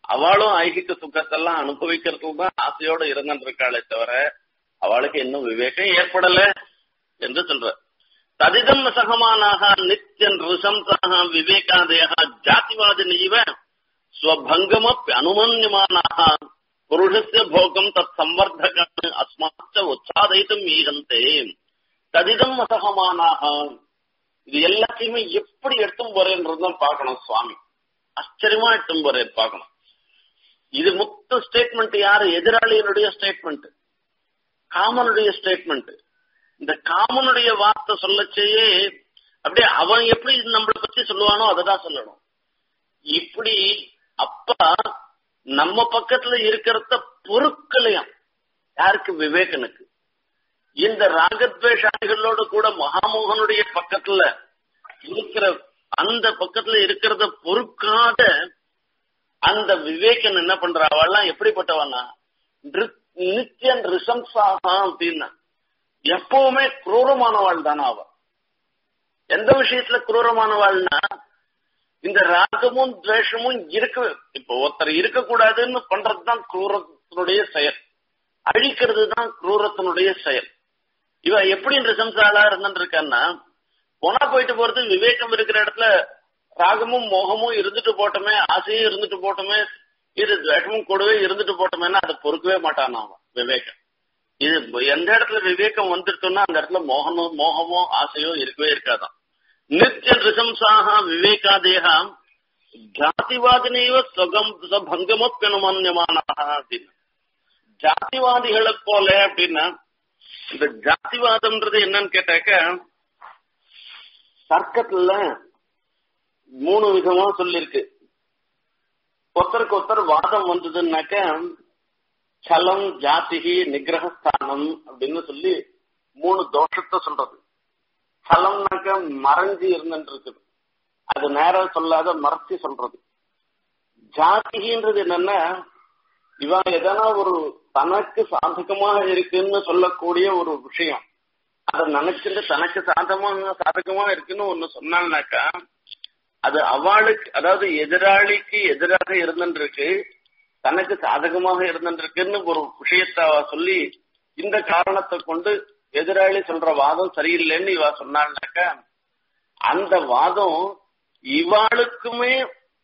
அவளும் ஐகிக சுகத்தெல்லாம் அனுபவிக்கிறதுக்கு தான் ஆசையோட இருந்திருக்காளே தவிர அவளுக்கு இன்னும் விவேகம் ஏற்படல என்று சொல்ற ததிதம் சகமானாக நித்தியன் ரிசம்சாக விவேகாதய ஜாதிவாதினீவ ஸ்வபங்கமப்பி அனுமன்யமானாக புருஷஸ்ய போகம் தத் சம்வர்தகான் அஸ்மாச்ச உற்சாதயித்தும் ஈகந்தே ததிதம் அசகமானாக இது எல்லாத்தையுமே எப்படி எடுத்தும் போறேன்றதுதான் பார்க்கணும் சுவாமி ஆச்சரியமா எடுத்தும் போறேன் பார்க்கணும் இது மொத்த ஸ்டேட்மெண்ட் யாரு எதிராளியினுடைய ஸ்டேட்மெண்ட் காமனுடைய ஸ்டேட்மெண்ட் இந்த காமனுடைய வார்த்தை சொல்லச்சேயே அப்படியே அவன் எப்படி நம்மளை பத்தி சொல்லுவானோ அதை தான் சொல்லணும் இப்படி அப்பா நம்ம பக்கத்துல இருக்கிறத பொருட்களையும் யாருக்கு விவேகனுக்கு இந்த ராகத்வேஷாதிகளோட கூட மகாமோகனுடைய பக்கத்துல இருக்கிற அந்த பக்கத்துல இருக்கிறத பொறுக்காத அந்த விவேகன் என்ன பண்றாவெல்லாம் எப்படிப்பட்டவனா நித்தியன் ரிசம்சாக அப்படின்னா எப்பவுமே குரூரமானவாள் தானே அவ எந்த விஷயத்துல குரூரமானவாள்னா இந்த ராகமும் துவேஷமும் இருக்க இப்போ ஒருத்தர் இருக்கக்கூடாதுன்னு பண்றதுதான் குரூரத்தினுடைய செயல் அழிக்கிறது தான் குரூரத்தினுடைய செயல் இவ எப்படி ரிசம்சாலா இருந்துருக்கான்னா போனா போயிட்டு போறது விவேகம் இருக்கிற இடத்துல ராகமும் மோகமும் இருந்துட்டு போட்டோமே ஆசையும் இருந்துட்டு போட்டோமே இது துவேஷமும் கூடவே இருந்துட்டு போட்டோமேன்னா அதை பொறுக்கவே மாட்டான் அவன் விவேகம் இது எந்த இடத்துல விவேகம் வந்துருத்தோம்னா அந்த இடத்துல மோகமோ மோகமோ ஆசையோ இருக்கவே இருக்காதான் நித்திய ரிசம்சாக விவேகாதேகா ஜாதிவாதினைவ சொகம் பங்கமப்பியனுமான்யமானாக அப்படின்னு ஜாதிவாதிகளை போல அப்படின்னா இந்த ஜாதிவாதம்ன்றது என்னன்னு கேட்டாக்க தர்க்கத்துல மூணு விதமா சொல்லிருக்கு ஒருத்தருக்கு ஒருத்தர் வாதம் வந்ததுன்னாக்க சலம் ஜாதிகி நிகிரகஸ்தானம் அப்படின்னு சொல்லி மூணு தோஷத்தை சொல்றது சலம்னாக்க மறைஞ்சு இருந்துட்டு இருக்குது அது நேரம் சொல்லாத மறைச்சு சொல்றது ஜாதிகின்றது என்னன்னா இவன் எதனா ஒரு தனக்கு சாதகமாக இருக்குன்னு சொல்லக்கூடிய ஒரு விஷயம் அதை நினைச்சிட்டு தனக்கு சாதகமாக சாதகமா இருக்குன்னு ஒண்ணு சொன்னாங்கனாக்கா அது அவளுக்கு அதாவது எதிராளிக்கு எதிராக இருந்துருக்கு தனக்கு சாதகமாக இருந்துருக்குன்னு ஒரு விஷயத்த சொல்லி இந்த காரணத்தை கொண்டு எதிராளி சொல்ற வாதம் சரியில்லைன்னு இவ சொன்னாள்னாக்கா அந்த வாதம் இவாளுக்குமே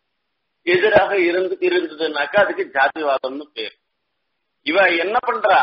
எதிராக இருந்து இருந்ததுனாக்கா அதுக்கு ஜாதிவாதம்னு பேர் இவ என்ன பண்றா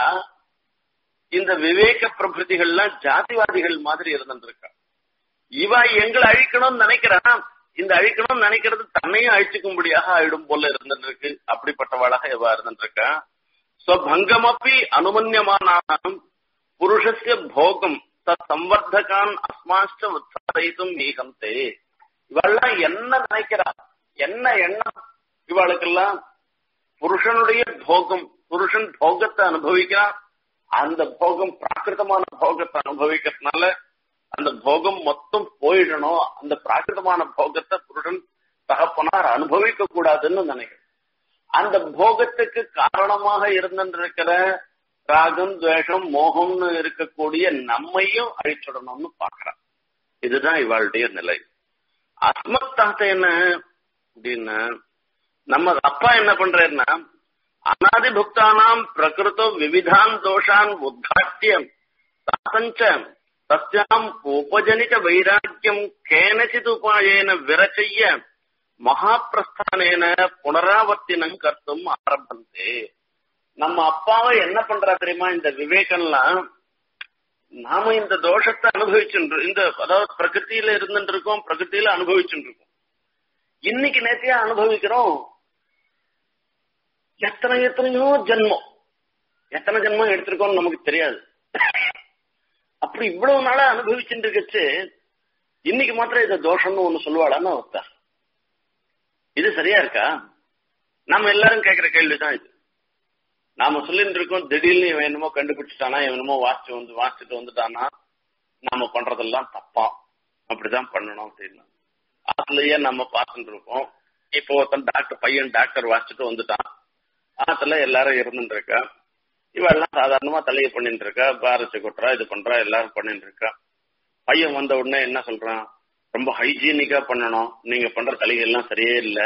இந்த விவேக பிரபிருதிகள்லாம் ஜாதிவாதிகள் மாதிரி இருந்துருக்கா இவ எங்களை அழிக்கணும்னு நினைக்கிறான் இந்த அழிக்கணும்னு நினைக்கிறது தன்னையும் அழிச்சுக்கும்படியாக ஆயிடும் போல இருந்துருக்கு அப்படிப்பட்டவளாக இவ இருந்துருக்கா ஸ்வபங்கமப்பி அனுமன்யமானாம் புருஷஸ்ய போகம் தத் சம்வர்த்தகான் அஸ்மாஷ்ட உற்சாதித்தும் நீகந்தே இவெல்லாம் என்ன நினைக்கிறா என்ன எண்ணம் இவளுக்கெல்லாம் புருஷனுடைய போகம் புருஷன் போகத்தை அனுபவிக்கிறான் அந்த போகம் பிராகிருதமான போகத்தை அனுபவிக்கிறதுனால அந்த போகம் மொத்தம் போயிடணும் அந்த பிராகிருதமான போகத்தை புருஷன் தகப்பனார் அனுபவிக்க கூடாதுன்னு நினைக்கிறேன் அந்த போகத்துக்கு காரணமாக இருந்திருக்கிற ராகம் துவேஷம் மோகம்னு இருக்கக்கூடிய நம்மையும் அழிச்சுடணும்னு பாக்குறான் இதுதான் இவாளுடைய நிலை அஸ்மத்தாத்த என்ன அப்படின்னா நம்ம அப்பா என்ன பண்றாருன்னா அனாதி புக்தானாம் பிரகிருத்தோ விவிதான் தோஷான் உத்தாட்டியம் தாசஞ்ச தஸ்யாம் உபஜனித வைராக்கியம் கேனச்சித் உபாயேன விரச்சைய மகாபிரஸ்தானேன புனராவர்த்தினம் கர்த்தும் ஆரம்பந்தே நம்ம அப்பாவை என்ன பண்றா தெரியுமா இந்த விவேகம்லாம் நாம இந்த தோஷத்தை அனுபவிச்சுட்டு இந்த அதாவது பிரகிருத்தியில இருந்துட்டு இருக்கோம் பிரகிருத்தியில அனுபவிச்சுட்டு இருக்கோம் இன்னைக்கு நேத்தியா அனுபவிக்கிறோம் எத்தனை எத்தனையோ ஜென்மம் எத்தனை ஜென்மம் எடுத்திருக்கோம்னு நமக்கு தெரியாது அப்படி இவ்வளவு நாளா அனுபவிச்சுட்டு இருக்கச்சு இன்னைக்கு மாத்திரம் இதை தோஷம்னு ஒண்ணு சொல்லுவாளான்னு ஒருத்தா இது சரியா இருக்கா நம்ம எல்லாரும் கேட்கிற கேள்விதான் இது நாம சொல்லிட்டு இருக்கோம் திடீர்னு இவன் என்னமோ கண்டுபிடிச்சிட்டானா இவன் என்னமோ வாசிச்சு வந்து வாசிச்சுட்டு வந்துட்டானா நாம பண்றதெல்லாம் தப்பா அப்படிதான் பண்ணணும் அப்படின்னு அதுலயே நம்ம பார்த்துட்டு இருக்கோம் இப்போ ஒருத்தன் டாக்டர் பையன் டாக்டர் வாசிச்சுட்டு வந்துட்டான் ஆத்துல எல்லாரும் இருந்துட்டு இருக்கா இவெல்லாம் சாதாரணமா தலையை பண்ணிட்டு இருக்கா பாரச்சு கொட்டுறா இது பண்றா எல்லாரும் பண்ணிட்டு இருக்கா பையன் வந்த உடனே என்ன சொல்றான் ரொம்ப ஹைஜீனிக்கா பண்ணணும் நீங்க பண்ற தலைகள் எல்லாம் சரியே இல்ல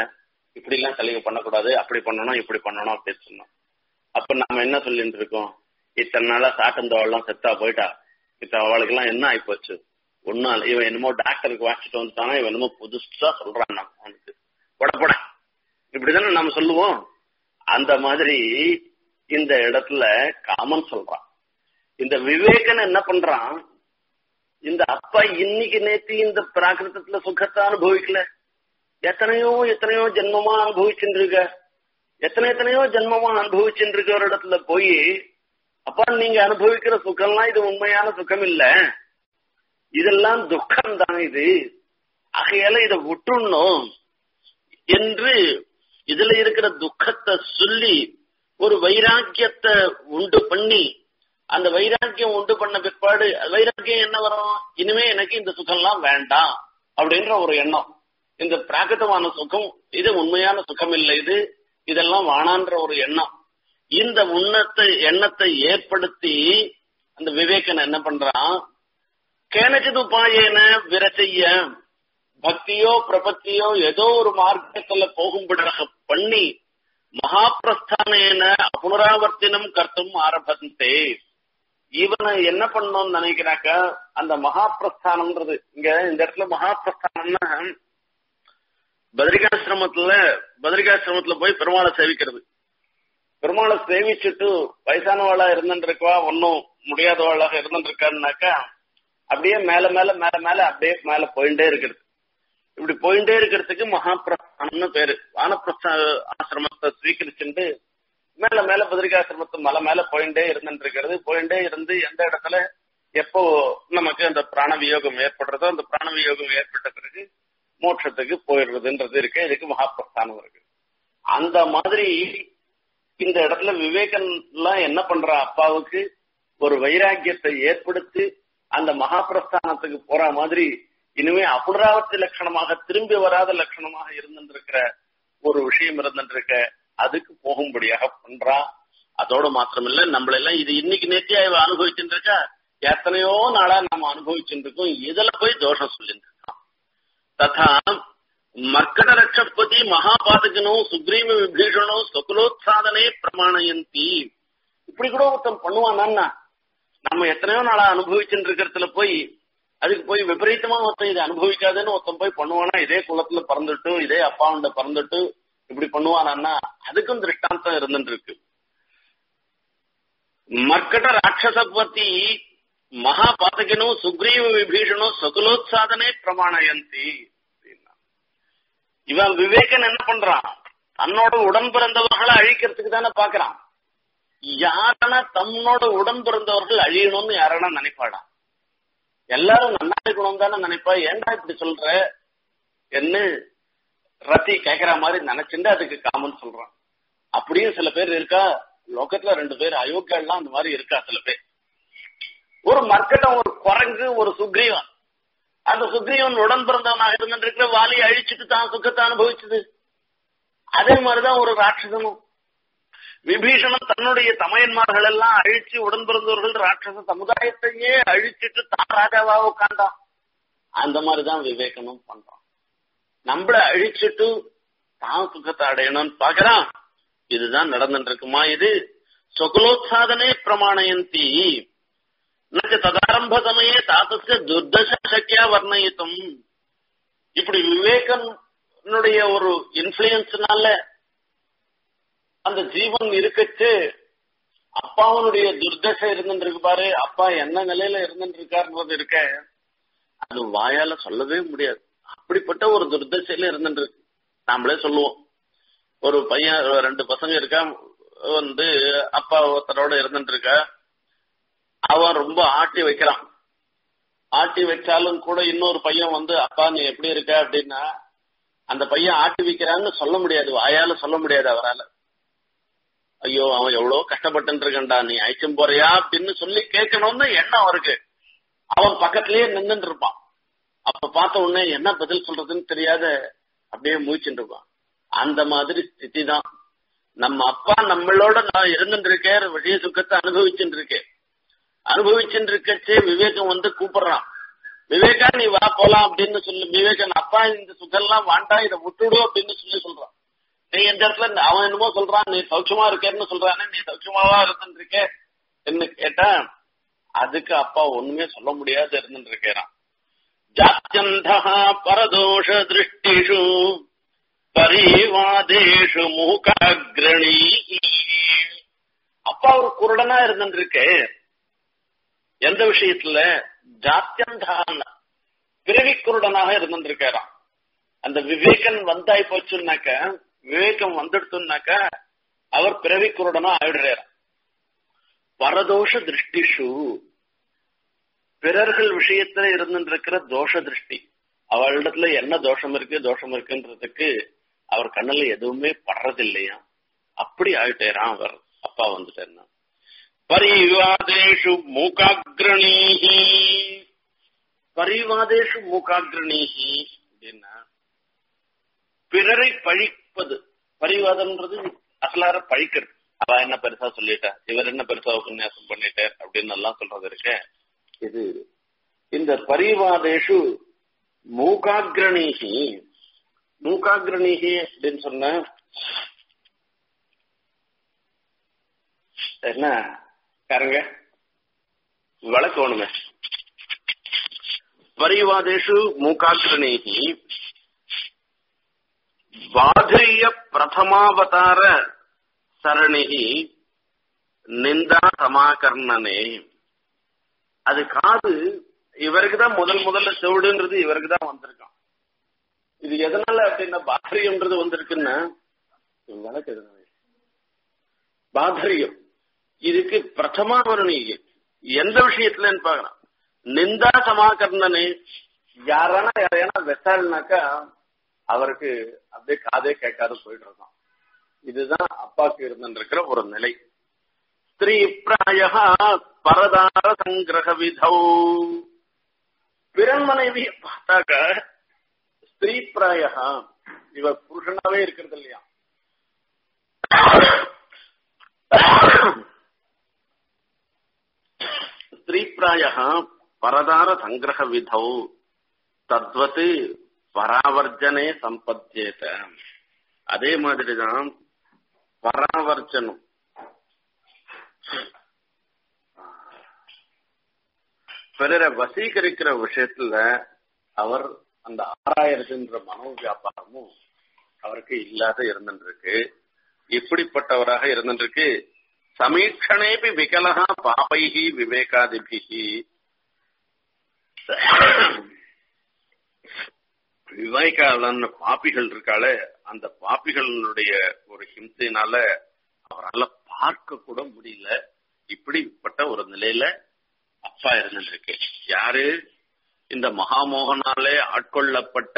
இப்படி எல்லாம் சலுகை பண்ணக்கூடாது அப்படி பண்ணணும் இப்படி பண்ணணும் அப்படின்னு சொன்னோம் அப்ப நம்ம என்ன சொல்லிட்டு இருக்கோம் இத்தனை நாளா சாட்டந்தவெல்லாம் செத்தா போயிட்டா இப்ப அவளுக்கு எல்லாம் என்ன ஆயிப்போச்சு ஒன்னும் இவன் என்னமோ டாக்டருக்கு வாசிச்சுட்டு வந்துட்டானா இவன் என்னமோ புதுசா சொல்றான் நம்ம அவனுக்கு போட இப்படிதானே நம்ம சொல்லுவோம் அந்த மாதிரி இந்த இடத்துல காமன் சொல்றான் இந்த விவேகன் என்ன பண்றான் இந்த அப்பா இன்னைக்கு நேத்து இந்த பிராகிருதத்துல சுகத்தை அனுபவிக்கல எத்தனையோ எத்தனையோ ஜென்மமா அனுபவிச்சுட்டு இருக்க எத்தனை எத்தனையோ ஜென்மமா அனுபவிச்சுட்டு இருக்க ஒரு இடத்துல போய் அப்பா நீங்க அனுபவிக்கிற சுகம்லாம் இது உண்மையான சுகம் இல்ல இதெல்லாம் துக்கம் தான் இது ஆகையால இதை விட்டுணும் என்று இதுல இருக்கிற துக்கத்தை சொல்லி ஒரு வைராக்கியத்தை உண்டு பண்ணி அந்த வைராக்கியம் உண்டு பண்ண பிற்பாடு வைராக்கியம் என்ன வரும் இனிமே எனக்கு இந்த சுகம்லாம் வேண்டாம் அப்படின்ற ஒரு எண்ணம் இந்த பிராகிருதமான சுகம் இது உண்மையான சுகம் இல்லை இது இதெல்லாம் வானான்ற ஒரு எண்ணம் இந்த உண்ணத்தை எண்ணத்தை ஏற்படுத்தி அந்த விவேகன் என்ன பண்றான் கேனச்சிது உபாயேன விரச்சைய பக்தியோ பிரபத்தியோ ஏதோ ஒரு மார்க்கத்துல போகும்படியாக பண்ணி மகாபிரஸ்தானேன புனராவர்த்தனம் கர்த்தும் ஆரம்பத்தே இவனை என்ன பண்ணணும்னு நினைக்கிறாக்க அந்த மகாபிரஸ்தானம்ன்றது இங்க இந்த இடத்துல மகாபிரஸ்தானம்னா பத்ரிகாசிரமத்துல பத்ரிகாசிரமத்துல போய் பெருமாளை சேவிக்கிறது பெருமாளை சேவிச்சுட்டு வயசானவாளா இருந்துருக்கா ஒன்னும் முடியாதவாளாக இருந்துருக்கான்னாக்கா அப்படியே மேல மேல மேல மேல அப்படியே மேல போயிட்டே இருக்கிறது இப்படி போயிட்டே இருக்கிறதுக்கு மகாபிரஸ்தானம்னு பேரு வானப்பிரஸ்த ஆசிரமத்தை ஸ்வீகரிச்சுட்டு மேல மேல பத்ரிகாசிரமத்து மலை மேல போயிட்டே இருந்துட்டு இருக்கிறது போயிட்டே இருந்து எந்த இடத்துல எப்போ நமக்கு அந்த பிராண வியோகம் ஏற்படுறதோ அந்த பிராண வியோகம் ஏற்பட்ட பிறகு மோட்சத்துக்கு போயிடுறதுன்றது இருக்கு இதுக்கு மகாபிரஸ்தானம் இருக்கு அந்த மாதிரி இந்த இடத்துல விவேகன்லாம் என்ன பண்ற அப்பாவுக்கு ஒரு வைராக்கியத்தை ஏற்படுத்தி அந்த மகாபிரஸ்தானத்துக்கு போற மாதிரி இனிமே அபுனராவர்த்தி லட்சணமாக திரும்பி வராத லட்சணமாக இருந்துருக்கிற ஒரு விஷயம் இருந்துருக்க அதுக்கு போகும்படியாக பண்றா அதோட மாத்திரமில்ல நம்மளெல்லாம் இது இன்னைக்கு நேத்தியா இவ அனுபவிச்சுட்டு இருக்கா எத்தனையோ நாளா நம்ம அனுபவிச்சுட்டு இருக்கோம் இதுல போய் தோஷம் சொல்லிட்டு இருக்கோம் ததா மர்க்கட ரட்சப்பதி மகாபாதகனோ சுக்ரீம விபீஷணோ சொகுலோத்சாதனே பிரமாணயந்தி இப்படி கூட ஒருத்தன் பண்ணுவானா நம்ம எத்தனையோ நாளா அனுபவிச்சுட்டு இருக்கிறதுல போய் அதுக்கு போய் விபரீதமா ஒருத்தன் இதை அனுபவிக்காதுன்னு ஒருத்தன் போய் பண்ணுவானா இதே குளத்துல பிறந்துட்டு இதே அப்பாவுண்ட பிறந்துட்டு இப்படி பண்ணுவானா அதுக்கும் திருஷ்டாந்தம் இருந்துட்டு இருக்கு மர்க்கட ராட்சசபதி மகாபாதகனோ சுக்ரீவ விபீஷணோ சகுலோத்சாதனே பிரமாணயந்தி இவன் விவேகன் என்ன பண்றான் தன்னோட உடன் பிறந்தவர்களை அழிக்கிறதுக்கு தானே பாக்குறான் யாரான தன்னோட உடன் பிறந்தவர்கள் அழியணும்னு யாரான நினைப்பாடா எல்லாரும் நன்னா இருக்கணும் தானே நினைப்பா ஏன்டா இப்படி சொல்ற என்ன ரத்தி கேக்குற மாதிரி நினைச்சுட்டு அதுக்கு காமன் சொல்றான் அப்படியும் சில பேர் இருக்கா லோகத்துல ரெண்டு பேர் அயோக்கியெல்லாம் அந்த மாதிரி இருக்கா சில பேர் ஒரு மர்க்கட்டம் ஒரு குரங்கு ஒரு சுக்ரீவன் அந்த சுக்ரீவன் உடன் பிறந்தவனாக இருந்துட்டு வாலியை அழிச்சிட்டு தான் சுக்கத்தை அனுபவிச்சது அதே மாதிரிதான் ஒரு ராட்சசனும் விபீஷணன் தன்னுடைய தமையன்மார்கள் எல்லாம் அழிச்சு உடன் பிறந்தவர்கள் ராட்சச சமுதாயத்தையே அழிச்சிட்டு தான் ராஜாவா உட்கார்ந்தான் அந்த மாதிரிதான் விவேகனும் பண்றான் நம்மள அழிச்சிட்டு தான் சுகத்தை அடையணும்னு பாக்குறான் இதுதான் நடந்துட்டு இருக்குமா இது சொகுலோத்சாதனே பிரமாணயந்தி நச்சு ததாரம்ப சமயே தாத்தசிய துர்தச சக்கியா வர்ணயித்தும் இப்படி விவேகனுடைய ஒரு இன்ஃபுளுயன்ஸ்னால அந்த ஜீவன் இருக்கச்சு அப்பாவனுடைய துர்தசை இருந்துட்டு பாரு அப்பா என்ன நிலையில இருந்துட்டு இருக்காருன்றது இருக்க அது வாயால சொல்லவே முடியாது அப்படிப்பட்ட ஒரு துர்தசையில இருந்துட்டு இருக்கு நாமளே சொல்லுவோம் ஒரு பையன் ரெண்டு பசங்க இருக்கா வந்து அப்பா ஒருத்தரோட இருந்துட்டு இருக்கா அவன் ரொம்ப ஆட்டி வைக்கிறான் ஆட்டி வச்சாலும் கூட இன்னொரு பையன் வந்து அப்பா நீ எப்படி இருக்க அப்படின்னா அந்த பையன் ஆட்டி வைக்கிறான்னு சொல்ல முடியாது வாயால சொல்ல முடியாது அவரால் ஐயோ அவன் எவ்வளவு கஷ்டப்பட்டு இருக்கண்டா நீ அழைச்சும் போறியா அப்படின்னு சொல்லி கேட்கணும்னு எண்ணம் அவருக்கு அவன் பக்கத்திலேயே நின்றுட்டு இருப்பான் அப்ப பார்த்த உடனே என்ன பதில் சொல்றதுன்னு தெரியாத அப்படியே மூச்சுட்டு இருப்பான் அந்த மாதிரி ஸ்திதி தான் நம்ம அப்பா நம்மளோட நான் இருந்துட்டு இருக்கேன் விஷய சுக்கத்தை அனுபவிச்சுட்டு இருக்கேன் அனுபவிச்சுட்டு இருக்கச்சே விவேகம் வந்து கூப்பிடுறான் விவேகா நீ வா போலாம் அப்படின்னு சொல்லி விவேகன் அப்பா இந்த சுகெல்லாம் வாண்டா இதை விட்டுடு அப்படின்னு சொல்லி சொல்றான் நீ இந்த இடத்துல அவன் என்னமோ சொல்றான் நீ சௌக்கியமா இருக்கேன்னு சொல்றானே நீ சௌக்கியமாவா இருந்துட்டு இருக்க என்ன கேட்டா அதுக்கு அப்பா ஒண்ணுமே சொல்ல முடியாது இருந்துட்டு இருக்கிறான் ஜாத்தியந்தா பரதோஷ திருஷ்டிஷு பரிவாதேஷு மூகாகிரணி அப்பா ஒரு குருடனா இருந்துட்டு இருக்கு எந்த விஷயத்துல ஜாத்தியந்தான் பிறவி குருடனாக இருந்துட்டு இருக்காராம் அந்த விவேகன் வந்தாய் போச்சுன்னாக்க விவேகம் வந்துடுத்துனாக்க அவர் பிறவி குருடனா ஆயிடுறார் பரதோஷ திருஷ்டிஷு பிறர்கள் விஷயத்துல இருந்துருக்கிற தோஷ திருஷ்டி அவளிடத்துல என்ன தோஷம் இருக்கு தோஷம் இருக்குன்றதுக்கு அவர் கண்ணுல எதுவுமே படுறதில்லையா அப்படி ஆயிட்டேரான் அவர் அப்பா வந்துட்டேன்னா பரிவாதேஷு மூகாகிரணீஹி பரிவாதேஷு மூகாகிரணீஹி அப்படின்னா பிறரை பழிப்பது பரிவாதம்ன்றது அசலார பழிக்கிறது அவ என்ன பெருசா சொல்லிட்டா இவர் என்ன பெருசா உபன்யாசம் பண்ணிட்டார் அப்படின்னு எல்லாம் சொல்றது இருக்க இது இந்த பரிவாதேஷு மூகாகிரணீகி மூகாகிரணீகி அப்படின்னு சொன்ன என்ன பாருங்க வழக்கணுமே பரிவாதேஷு மூகாகிரணீகி பாதரிய பிரதமாவதார சரணிகி நிந்தா சமாகர்ணனே அது காது இவருக்கு தான் முதல் முதல்ல செவிடுன்றது இவருக்கு தான் வந்திருக்கான் இது எதனால அப்படின்னா பாதரியம்ன்றது வந்திருக்குன்னா விளக்கு எதனால பாதரியம் இதுக்கு பிரதமாவரணி எந்த விஷயத்துலன்னு பாக்கலாம் நிந்தா சமாகர்ணனே யாரானா யாரையான வெசால்னாக்கா அவருக்கு அப்படியே காதே கேட்காது போயிட்டு இருக்கான் இதுதான் அப்பாக்கு இருந்திருக்கிற ஒரு நிலை ஸ்திரீ பிராய பரதார சங்கிரக விதௌ பிறன் மனைவியை பார்த்தாக்க ஸ்திரீ பிராய இவ புருஷனாவே இருக்கிறது இல்லையா ஸ்திரீ பிராய பரதார சங்கிரக விதௌ தத்வத்து பராவர்ஜனே சம்பத்தியேத அதே மாதிரிதான் பராவர்ஜனம் பிறரை வசீகரிக்கிற விஷயத்துல அவர் அந்த ஆறாயிரத்துன்ற மனோ வியாபாரமும் அவருக்கு இல்லாத இருந்துருக்கு இப்படிப்பட்டவராக இருந்துருக்கு சமீட்சணேபி விகலகா பாபைகி விவேகாதிபிகி விவேகாலன் பாப்பிகள் இருக்காளே அந்த பாப்பிகளுடைய ஒரு ஹிம்சையினால அவரால் பார்க்க கூட முடியல இப்படிப்பட்ட ஒரு நிலையில அப்பா இருந்துருக்கு யாரு இந்த மகாமோகனாலே ஆட்கொள்ளப்பட்ட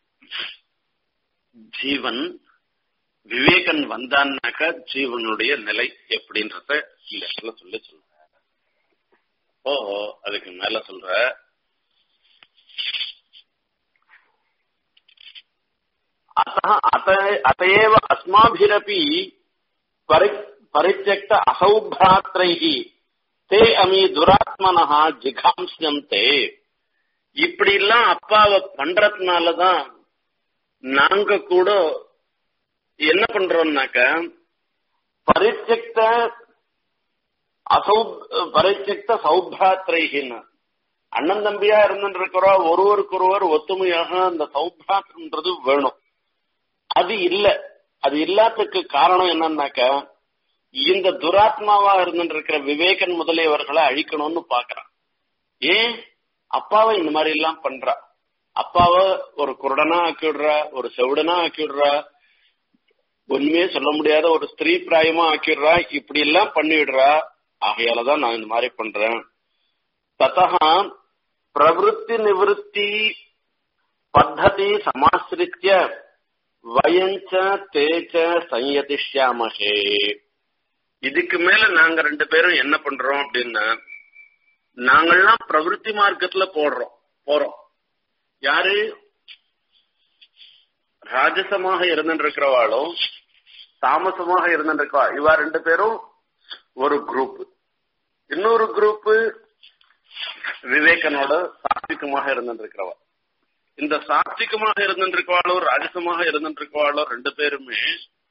ஜீவன் விவேகன் வந்தான்னாக்க ஜீவனுடைய நிலை எப்படின்றத இந்த இடத்துல சொல்லி சொல்ற ஓ அதுக்கு மேல சொல்ற अतः अत अतएव अस्माभिरपि परि परित्यक्त असौ भ्रात्रैः ते अमी துராத்மனஹ ஜிகாம்சியந்தே இப்படி எல்லாம் அப்பாவை பண்றதுனாலதான் நாங்க கூட என்ன பண்றோம்னாக்க பரித்தியக்த அசௌ பரித்தியக்த சௌபாத்திரைகின்னு அண்ணன் தம்பியா இருந்துட்டு இருக்கிறோம் ஒருவருக்கொருவர் ஒத்துமையாக அந்த சௌபாத்திரன்றது வேணும் அது இல்ல அது இல்லாததுக்கு காரணம் என்னன்னாக்க இந்த துராத்மாவா இருந்துட்டு இருக்கிற விவேகன் முதலியவர்களை அழிக்கணும்னு பாக்குறான் ஏன் அப்பாவை இந்த மாதிரி எல்லாம் பண்றா அப்பாவை ஒரு குருடனா ஆக்கி விடுறா ஒரு செவிடனா ஆக்கி விடுறா ஒண்ணுமே சொல்ல முடியாத ஒரு ஸ்திரீ பிராயமா ஆக்கிடுறா இப்படி எல்லாம் பண்ணிடுறா ஆகையாலதான் நான் இந்த மாதிரி பண்றேன் ததா பிரவருத்தி நிவத்தி பத்ததி சமாசிரித்திய வயஞ்ச தேச்ச சையதிஷ்யாமகே இதுக்கு மேல நாங்க ரெண்டு பேரும் என்ன பண்றோம் அப்படின்னா நாங்கள்லாம் பிரவருத்தி மார்க்கத்துல போடுறோம் போறோம் யாரு ராஜசமாக இருந்துருக்கிறவாளும் தாமசமாக இருந்துருக்கா இவா ரெண்டு பேரும் ஒரு குரூப் இன்னொரு குரூப் விவேகனோட சாத்விகமாக இருந்துருக்கிறவா இந்த சாத்விகமாக இருந்துருக்கவாளோ ராஜசமாக இருந்துருக்கவாளோ ரெண்டு பேருமே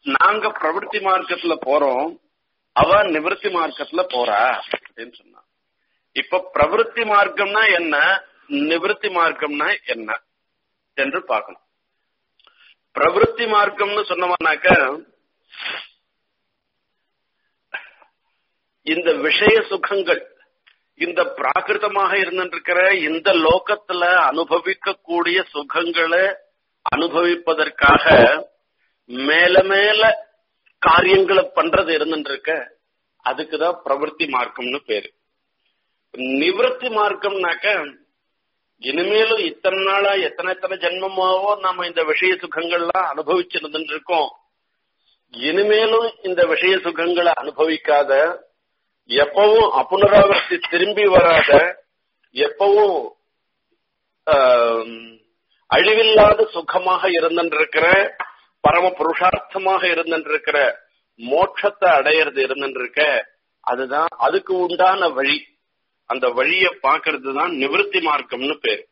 நாங்க பிரவருத்தி மார்க்கத்துல போறோம் அவ நிவர்த்தி மார்க்கத்துல போறா அப்படின்னு சொன்னா இப்ப பிரவருத்தி மார்க்கம்னா என்ன நிவர்த்தி மார்க்கம்னா என்ன என்று பார்க்கணும் பிரவருத்தி மார்க்கம்னு சொன்னோம்னாக்க இந்த விஷய சுகங்கள் இந்த பிராகிருதமாக இருந்திருக்கிற இந்த லோகத்துல அனுபவிக்கக்கூடிய சுகங்களை அனுபவிப்பதற்காக மேல மேல காரியங்களை பண்றது இருந்துருக்க அதுக்குதான் பிரவருத்தி மார்க்கம்னு பேரு நிவர்த்தி மார்க்கம்னாக்க இனிமேலும் இத்தனை நாளா எத்தனை எத்தனை ஜென்மமாவோ நாம இந்த விஷய சுகங்கள்லாம் அனுபவிச்சிருந்துட்டு இருக்கோம் இனிமேலும் இந்த விஷய சுகங்களை அனுபவிக்காத எப்பவும் அப்புனராவர்த்தி திரும்பி வராத எப்பவும் அழிவில்லாத சுகமாக இருந்திருக்கிற பரம புருஷார்த்தமாக இருந்திருக்கிற மோட்சத்தை அடையிறது இருந்திருக்க அதுதான் அதுக்கு உண்டான வழி அந்த வழியை பாக்குறது தான் நிவர்த்தி மார்க்கம்னு பேரு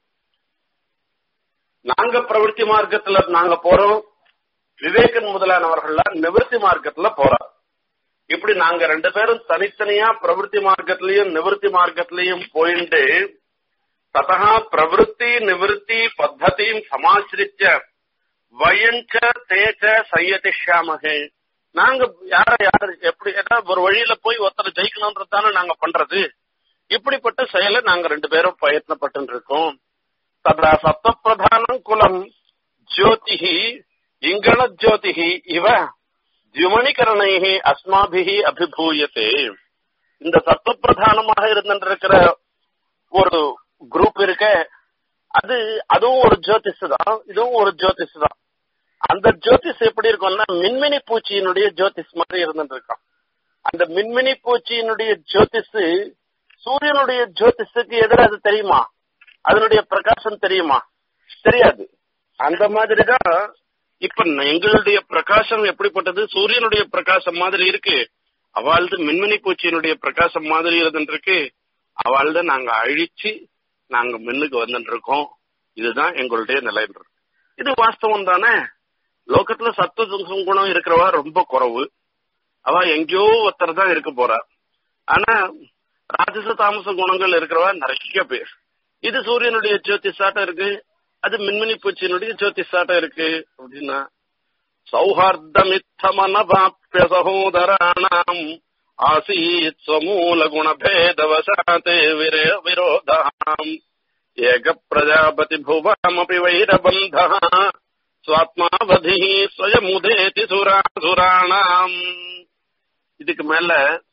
நாங்க பிரவருத்தி மார்க்கத்துல நாங்க போறோம் விவேகன் முதலானவர்கள்லாம் நிவர்த்தி மார்க்கத்துல போறோம் இப்படி நாங்க ரெண்டு பேரும் தனித்தனியா பிரவருத்தி மார்க்கத்திலையும் நிவர்த்தி மார்க்கத்திலையும் போயிட்டு ததா பிரவருத்தி நிவர்த்தி பத்ததியும் சமாசிரிச்ச வயஞ்ச தேச்ச சையதிஷாமகே நாங்க யார யாரு எப்படி ஏதாவது ஒரு வழியில போய் ஒருத்தர் ஜெயிக்கணும்ன்றது தானே நாங்க பண்றது இப்படிப்பட்ட செயலை நாங்க ரெண்டு பேரும் பிரயத்னப்பட்டு இருக்கோம் ததா சப்தப்பிரதானம் குலம் ஜோதிஹி இங்கண ஜோதிஹி இவ தியுமணிகரணைகி அஸ்மாபிகி அபிபூயத்தே இந்த சத்துவப்பிரதானமாக இருந்திருக்கிற ஒரு குரூப் இருக்க அது அதுவும் ஒரு ஜோதிஷ் தான் இதுவும் ஒரு ஜோதிஷ் தான் அந்த ஜோதிஷ் எப்படி இருக்கும்னா மின்மினி பூச்சியினுடைய ஜோதிஷ் மாதிரி இருந்துருக்கான் அந்த மின்மினி பூச்சியினுடைய ஜோதிஷ் சூரியனுடைய ஜோதிஷுக்கு எதிர அது தெரியுமா அதனுடைய பிரகாசம் தெரியுமா தெரியாது அந்த மாதிரிதான் இப்ப எங்களுடைய பிரகாசம் எப்படிப்பட்டது சூரியனுடைய பிரகாசம் மாதிரி இருக்கு அவள்து மின்மினி பூச்சியினுடைய பிரகாசம் மாதிரி இருந்துருக்கு அவள்த நாங்க அழிச்சு நாங்க மின்னுக்கு வந்துட்டு இருக்கோம் இதுதான் எங்களுடைய நிலை இது வாஸ்தவம் தானே லோகத்துல சத்துவ குணம் இருக்கிறவா ரொம்ப குறவு அவ எங்கேயோ ஒருத்தர் தான் இருக்க போறா ஆனா ராஜச தாமச குணங்கள் இருக்கிறவா நிறைய பேர் இது சூரியனுடைய ஜோதிஷாட்டம் இருக்கு அது மின்மினி பூச்சியினுடைய ஜோதிஷாட்டம் இருக்கு அப்படின்னா சௌஹார்தமித்தமனபாப்பிய சகோதராணாம் ஆசீத் ஸ்வமூல குணபேதவசாத்தே விரே விரோதாம் ஏக பிரஜாபதி புவமபி வைரபந்த சுவாத்மாவதி ஸ்வயமுதேதி சுராசுராணாம் இதுக்கு மேல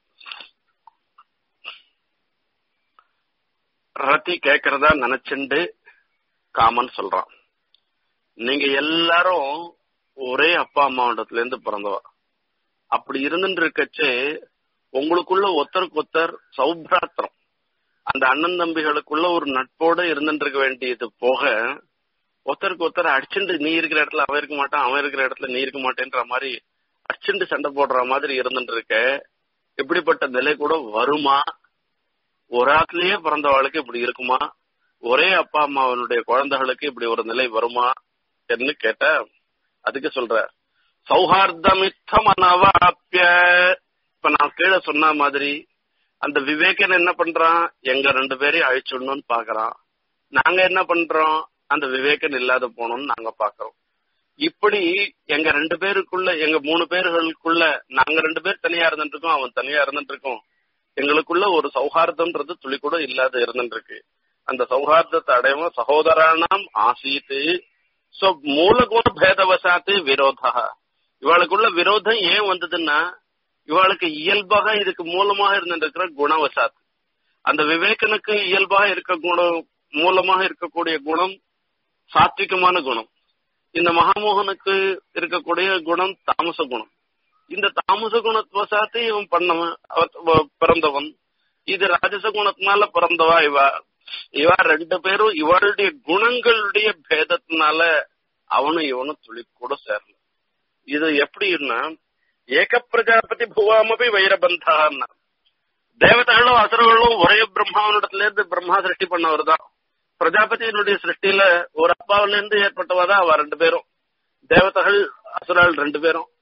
ரத்தி கேக்குறதா நினைச்சுண்டு காமன் சொல்றான் நீங்க எல்லாரும் ஒரே அப்பா அம்மாவிடத்துல இருந்து பிறந்தவா அப்படி இருந்துட்டு இருக்கச்சே உங்களுக்குள்ள ஒருத்தருக்கு ஒருத்தர் சௌபிராத்திரம் அந்த அண்ணன் தம்பிகளுக்குள்ள ஒரு நட்போட இருந்துட்டு இருக்க வேண்டியது போக ஒருத்தருக்கு ஒருத்தர் அடிச்சுட்டு நீ இருக்கிற இடத்துல அவன் இருக்க மாட்டான் அவன் இருக்கிற இடத்துல நீ இருக்க மாட்டேன்ற மாதிரி அடிச்சுட்டு சண்டை போடுற மாதிரி இருந்துட்டு இருக்க இப்படிப்பட்ட நிலை கூட வருமா ஒரு ஆத்துலயே பிறந்தவாளுக்கு இப்படி இருக்குமா ஒரே அப்பா அம்மாவனுடைய குழந்தைகளுக்கு இப்படி ஒரு நிலை வருமா என்று கேட்ட அதுக்கு சொல்ற சௌஹார்தமித்தம் அனவாப்பிய இப்ப நான் கீழே சொன்ன மாதிரி அந்த விவேகன் என்ன பண்றான் எங்க ரெண்டு பேரையும் அழிச்சுடணும்னு பாக்குறான் நாங்க என்ன பண்றோம் அந்த விவேகன் இல்லாத போகணும்னு நாங்க பாக்குறோம் இப்படி எங்க ரெண்டு பேருக்குள்ள எங்க மூணு பேர்களுக்குள்ள நாங்க ரெண்டு பேர் தனியா இருந்துட்டு இருக்கோம் அவன் தனியா இருந்துட்டு இருக்கோம் எங்களுக்குள்ள ஒரு சௌஹார்தம்ன்றது துளி கூட இல்லாத இருந்துட்டு இருக்கு அந்த சௌஹார்தத்தை அடையவும் சகோதரானாம் ஆசீத்து சோ மூலகுண பேதவசாத்து விரோதா இவாளுக்குள்ள விரோதம் ஏன் வந்ததுன்னா இவாளுக்கு இயல்பாக இதுக்கு மூலமாக இருந்திருக்கிற குணவசாத் அந்த விவேகனுக்கு இயல்பாக இருக்க குணம் மூலமாக இருக்கக்கூடிய குணம் சாத்விகமான குணம் இந்த மகாமோகனுக்கு இருக்கக்கூடிய குணம் தாமச குணம் இந்த தாமச குணத்துவசாத்து இவன் பண்ணவன் பிறந்தவன் இது ராஜச குணத்தினால பிறந்தவா இவா இவ ரெண்டு பேரும் இவளுடைய குணங்களுடைய பேதத்தினால அவனும் இவனும் துளி கூட சேரல இது எப்படின்னா ஏக பிரஜாபதி புவாமபி வைரபந்தான்னா தேவதைகளும் அசுரர்களும் ஒரே பிரம்மாவனிடத்துல இருந்து பிரம்மா சிருஷ்டி பண்ணவர் தான் பிரஜாபதியினுடைய சிருஷ்டியில ஒரு அப்பாவில இருந்து ஏற்பட்டவா தான் அவ ரெண்டு பேரும் தேவதைகள் அசுரால் ரெண்டு பேரும்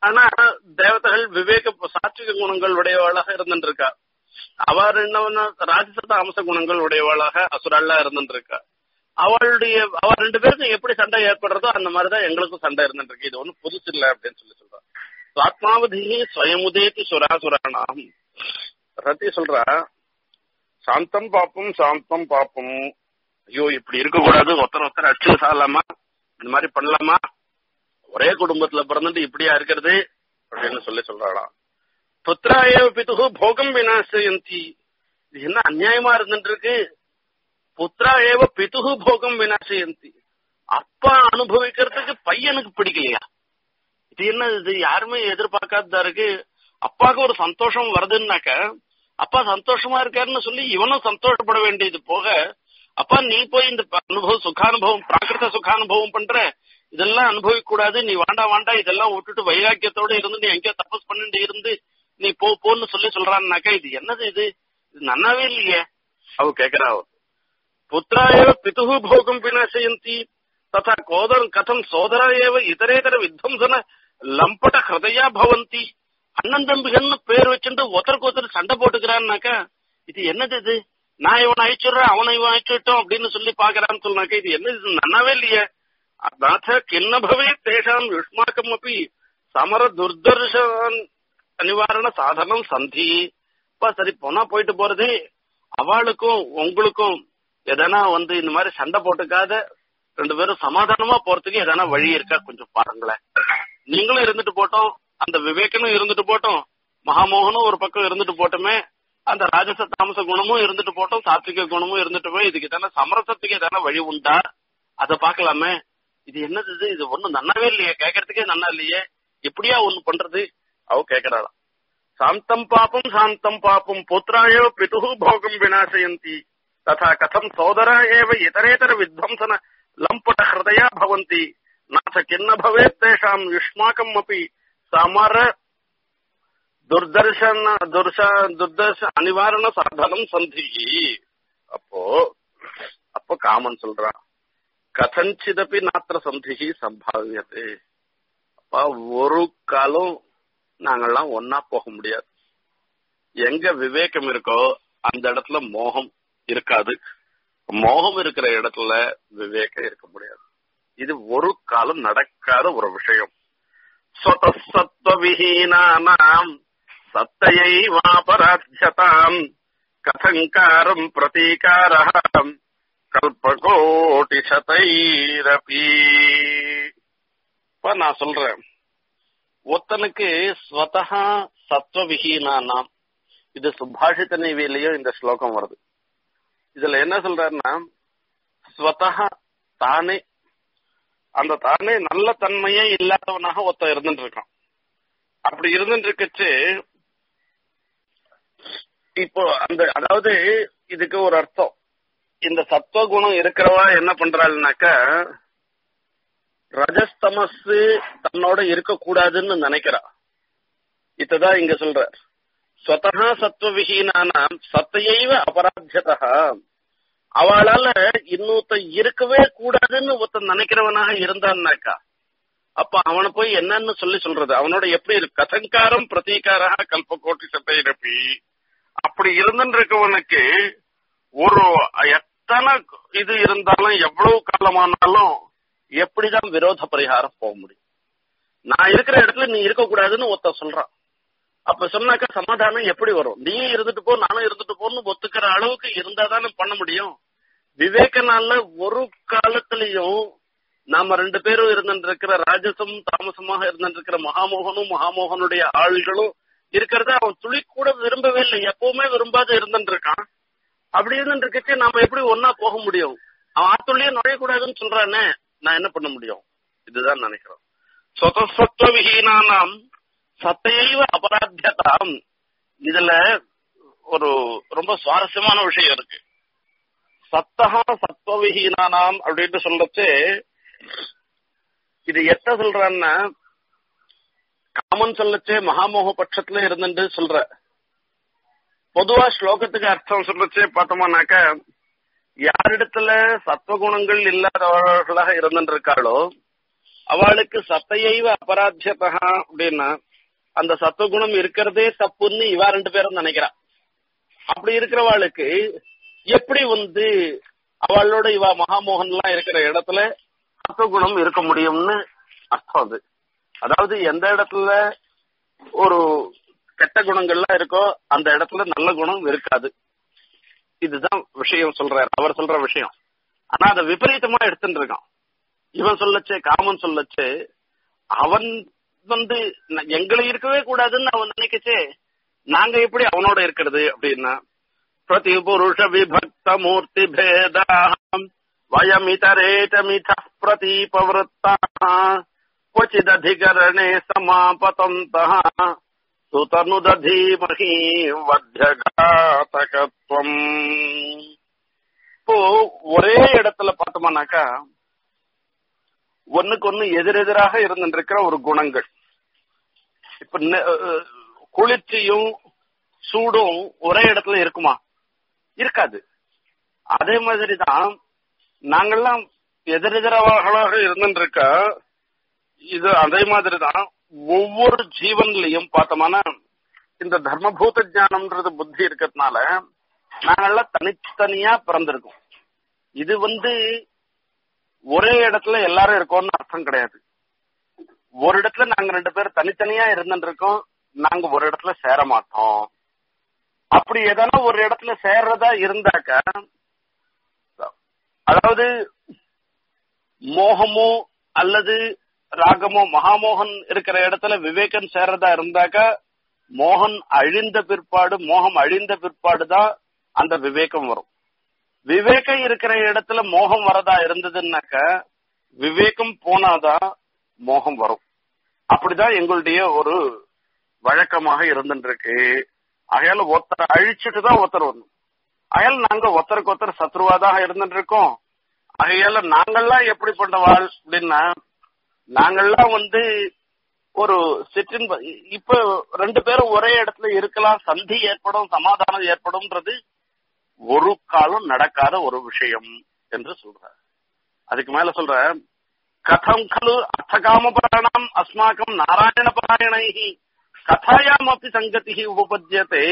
ஆனா தேவதைகள் விவேக சாத்விக குணங்கள் உடையவளாக இருந்துருக்கா அவர் என்ன ராஜசத அம்ச குணங்கள் உடையவளாக அசுராளா இருந்துருக்கா அவளுடைய அவ ரெண்டு பேருக்கும் எப்படி சண்டை ஏற்படுறதோ அந்த மாதிரிதான் எங்களுக்கும் சண்டை இருந்துட்டு இருக்கு இது ஒண்ணும் புதுசு இல்ல அப்படின்னு சொல்லி சொல்றான் ஆத்மாவதி ஸ்வயமுதேதி சுராசுரானாம் ரத்தி சொல்றா சாந்தம் பாப்போம் சாந்தம் பாப்போம் ஐயோ இப்படி இருக்கக்கூடாது ஒருத்தர் ஒருத்தர் அச்சு சாலாமா இந்த மாதிரி பண்ணலாமா ஒரே குடும்பத்துல பிறந்துட்டு இப்படியா இருக்கிறது அப்படின்னு சொல்லி சொல்றாளாம் புத்திராய பிதுகு போகம் வினாசயந்தி இது என்ன அநியாயமா இருந்துட்டு இருக்கு புத்திரா ஏவ பிதுகு போகம் வினாசயந்தி அப்பா அனுபவிக்கிறதுக்கு பையனுக்கு பிடிக்கலையா இது என்ன இது யாருமே எதிர்பார்க்காததா இருக்கு அப்பாவுக்கு ஒரு சந்தோஷம் வருதுன்னாக்க அப்பா சந்தோஷமா இருக்காருன்னு சொல்லி இவனும் சந்தோஷப்பட வேண்டியது போக அப்பா நீ போய் இந்த அனுபவம் சுகானுபவம் பிராகிருத சுகானுபவம் பண்ற இதெல்லாம் அனுபவிக்க கூடாது நீ வாண்டா வாண்டா இதெல்லாம் விட்டுட்டு வைராக்கியத்தோட இருந்து நீ எங்கேயோ தபஸ் பண்ணிட்டு இருந்து நீ போ போன்னு சொல்லி சொல்றான்னாக்கா இது என்னது இது இது நன்னாவே இல்லையே அவ கேக்குறா புத்திரா ஏவ பிதுகு போகம் விநாசயந்தி ததா கோதரம் கதம் சோதரா ஏவ இதரேதர வித்வம்சன லம்பட ஹிருதயா பவந்தி அண்ணன் தம்பிகள்னு பேர் வச்சுட்டு ஒருத்தருக்கு ஒருத்தர் சண்டை போட்டுக்கிறான்னாக்கா இது என்னது இது நான் இவனை அழிச்சுடுறேன் அவனை இவன் அழிச்சுட்டோம் அப்படின்னு சொல்லி பாக்குறான்னு சொன்னாக்கா இது என்ன இது நன்னாவே இல்லையே நாத கிண்ண பவே தேஷாம் யுஷ்மாக்கம் அப்படி சமர துர்தர்ஷன் நிவாரண சாதனம் சந்தி இப்ப சரி போனா போயிட்டு போறது அவளுக்கும் உங்களுக்கும் எதனா வந்து இந்த மாதிரி சண்டை போட்டுக்காத ரெண்டு பேரும் சமாதானமா போறதுக்கு எதனா வழி இருக்கா கொஞ்சம் பாருங்களேன் நீங்களும் இருந்துட்டு போட்டோம் அந்த விவேகனும் இருந்துட்டு போட்டோம் மகாமோகனும் ஒரு பக்கம் இருந்துட்டு போட்டோமே அந்த ராஜச தாமச குணமும் இருந்துட்டு போட்டோம் சாத்விக குணமும் இருந்துட்டு போய் இதுக்கு எதனா சமரசத்துக்கு எதனா வழி உண்டா அதை பாக்கலாமே இது என்னது இது இது ஒண்ணும் நன்னாவே இல்லையே கேட்கறதுக்கே நன்னா இல்லையே எப்படியா ஒண்ணு பண்றது அவ கேக்குறாளாம் சாந்தம் பாப்பம் சாந்தம் பாப்பம் புத்திராயோ பிதுகு போகம் விநாசயந்தி ததா கதம் சோதரா ஏவ இதரேதர வித்வம்சன லம்பட ஹிருதயா பவந்தி நாச கிண்ண பவேத் தேஷாம் யுஷ்மாக்கம் அப்படி சமர துர்தர்ஷன துர்ஷ துர்தர்ஷ அனிவாரண சாதனம் சந்தி அப்போ அப்போ காமன் சொல்றான் கதஞ்சிதப்பி நாத்திர சந்திகி சம்பாவியது அப்பா ஒரு காலம் நாங்கெல்லாம் ஒன்னா போக முடியாது எங்க விவேகம் இருக்கோ அந்த இடத்துல மோகம் இருக்காது மோகம் இருக்கிற இடத்துல விவேகம் இருக்க முடியாது இது ஒரு காலம் நடக்காத ஒரு விஷயம் ஸ்வதசத்வவிஹீனானாம் சத்தையை வாபராத்தியதாம் கதங்காரம் பிரதீகாரம் கல்பகோட்டி சதைரபி இப்ப நான் சொல்றேன் ஒத்தனுக்கு ஸ்வதா சத்வவிஹீனானாம் இது சுபாஷித நெய்விலையும் இந்த ஸ்லோகம் வருது இதுல என்ன சொல்றாருன்னா ஸ்வதா தானே அந்த தானே நல்ல தன்மையே இல்லாதவனாக ஒருத்தன் இருந்துட்டு இருக்கான் அப்படி இருந்துட்டு இருக்கச்சு இப்போ அந்த அதாவது இதுக்கு ஒரு அர்த்தம் இந்த சத்துவ குணம் இருக்கிறவா என்ன பண்றாள்னாக்கா ரஜஸ்தமஸ் தன்னோட இருக்கக்கூடாதுன்னு நினைக்கிறா இதான் இங்க சொல்ற ஸ்வதா சத்துவ விஹீனானாம் சத்தையைவ அபராத்தியதா அவளால இன்னொருத்த இருக்கவே கூடாதுன்னு ஒருத்தன் நினைக்கிறவனாக இருந்தான்னாக்கா அப்ப அவனை போய் என்னன்னு சொல்லி சொல்றது அவனோட எப்படி இருக்கு கதங்காரம் பிரதீகாரா கல்பகோட்டி சட்டையிறப்பி அப்படி இருந்துட்டு இருக்கவனுக்கு ஒரு எத்தனை இது இருந்தாலும் எவ்வளவு காலமானாலும் எப்படிதான் விரோத பரிகாரம் போக முடியும் நான் இருக்கிற இடத்துல நீ இருக்கக்கூடாதுன்னு ஒருத்த சொல்றான் அப்ப சொன்னாக்கா சமாதானம் எப்படி வரும் நீயும் இருந்துட்டு போ நானும் இருந்துட்டு போன்னு ஒத்துக்கிற அளவுக்கு இருந்தா தானே பண்ண முடியும் விவேகனால ஒரு காலத்திலையும் நாம ரெண்டு பேரும் இருந்துட்டு இருக்கிற ராஜசம் தாமசமாக இருந்துட்டு இருக்கிற மகாமோகனும் மகாமோகனுடைய ஆள்களும் இருக்கிறத அவன் துளி கூட விரும்பவே இல்லை எப்பவுமே விரும்பாத இருந்துட்டு இருக்கான் அப்படி இருந்துட்டு இருக்கச்சு நாம எப்படி ஒன்னா போக முடியும் அவன் ஆத்துள்ளயே நுழையக்கூடாதுன்னு சொல்றானே நான் என்ன பண்ண முடியும் இதுதான் நினைக்கிறோம் சொதசத்துவ விஹீனானாம் சத்தையைவ அபராத்தியதாம் இதுல ஒரு ரொம்ப சுவாரஸ்யமான விஷயம் இருக்கு சத்தகா சத்வவிஹீனானாம் அப்படின்னு சொல்லச்சு இது எத்த சொல்றான்னா காமன் சொல்லச்சே மகாமோக பட்சத்துல இருந்துட்டு சொல்ற பொதுவா ஸ்லோகத்துக்கு அர்த்தம் சொல்லச்சே பார்த்தோம்னாக்க யாரிடத்துல சத்வகுணங்கள் இல்லாதவர்களாக இருந்துட்டு இருக்காளோ அவளுக்கு சத்தையைவ அபராத்தியதா அப்படின்னா அந்த சத்துவகுணம் இருக்கிறதே தப்புன்னு இவா ரெண்டு பேரும் நினைக்கிறா அப்படி இருக்கிறவாளுக்கு எப்படி வந்து அவளோட இவ மகாமோகன் எல்லாம் இருக்கிற இடத்துல சத்துவகுணம் இருக்க முடியும்னு அர்த்தம் அது அதாவது எந்த இடத்துல ஒரு கெட்ட குணங்கள்லாம் இருக்கோ அந்த இடத்துல நல்ல குணம் இருக்காது இதுதான் விஷயம் சொல்றாரு அவர் சொல்ற விஷயம் ஆனா அதை விபரீதமா எடுத்துட்டு இருக்கான் இவன் சொல்லச்சே காமன் சொல்லச்சே அவன் வந்து ந- எங்களை இருக்கவே கூடாதுன்னு அவன் நினைக்கச்சே நாங்க எப்படி அவனோட இருக்கிறது அப்படின்னா பிரதி புருஷ விபக்த மூர்த்தி பேதாம் வயமிதரேட்டமித பிரதீபவృత్తా क्वचिदधिकरणे समापतन्तः சுதனுதீமகி வத்தியகாத்தகத்துவம் இப்போ ஒரே இடத்துல பார்த்தோம்னாக்கா ஒண்ணுக்கு ஒண்ணு எதிரெதிராக இருந்துருக்கிற ஒரு குணங்கள் இப்ப நெ- அஹ் குளிர்ச்சியும் சூடும் ஒரே இடத்துல இருக்குமா இருக்காது அதே மாதிரிதான் நாங்கெல்லாம் எதிரெதிராக இருந்துருக்க இது அதே மாதிரிதான் ஒவ்வொரு ஜீவன்லயும் பார்த்தோம்னா இந்த தர்மபூத ஞானம்ன்றது புத்தி இருக்கிறதுனால நாங்கெல்லாம் தனித்தனியா பிறந்திருக்கோம் இது வந்து ஒரே இடத்துல எல்லாரும் இருக்கோம்னு அர்த்தம் கிடையாது ஒரு இடத்துல நாங்க ரெண்டு பேரும் தனித்தனியா இருந்துருக்கோம் நாங்க ஒரு இடத்துல சேர மாட்டோம் அப்படி எதனா ஒரு இடத்துல சேர்றதா இருந்தாக்க அதாவது மோகமோ அல்லது ராகமோ மகாமோகன் இருக்கிற இடத்துல விவேகன் சேர்றதா இருந்தாக்க மோகன் அழிந்த பிற்பாடு மோகம் அழிந்த பிற்பாடு தான் அந்த விவேகம் வரும் விவேகம் இருக்கிற இடத்துல மோகம் வரதா இருந்ததுன்னாக்க விவேகம் போனாதான் மோகம் வரும் அப்படிதான் எங்களுடைய ஒரு வழக்கமாக இருந்துருக்கு அகையால ஒருத்தரை அழிச்சிட்டு தான் ஒருத்தர் வரணும் அகையால நாங்க ஒருத்தருக்கு ஒருத்தர் சத்ருவாதாக இருந்துட்டு இருக்கோம் அகையால நாங்கெல்லாம் எப்படி பண்றவாள் அப்படின்னா நாங்கெல்லாம் வந்து ஒரு சிற்றின் இப்ப ரெண்டு பேரும் ஒரே இடத்துல இருக்கலாம் சந்தி ஏற்படும் சமாதானம் ஏற்படும்ன்றது ஒரு காலம் நடக்காத ஒரு விஷயம் என்று சொல்றார் அதுக்கு மேல சொல்ற கதம் கலு அர்த்தகாமபராணம் அஸ்மாக்கம் நாராயண பராயணை கதாயாம் அப்படி சங்கதி உபபத்தியதே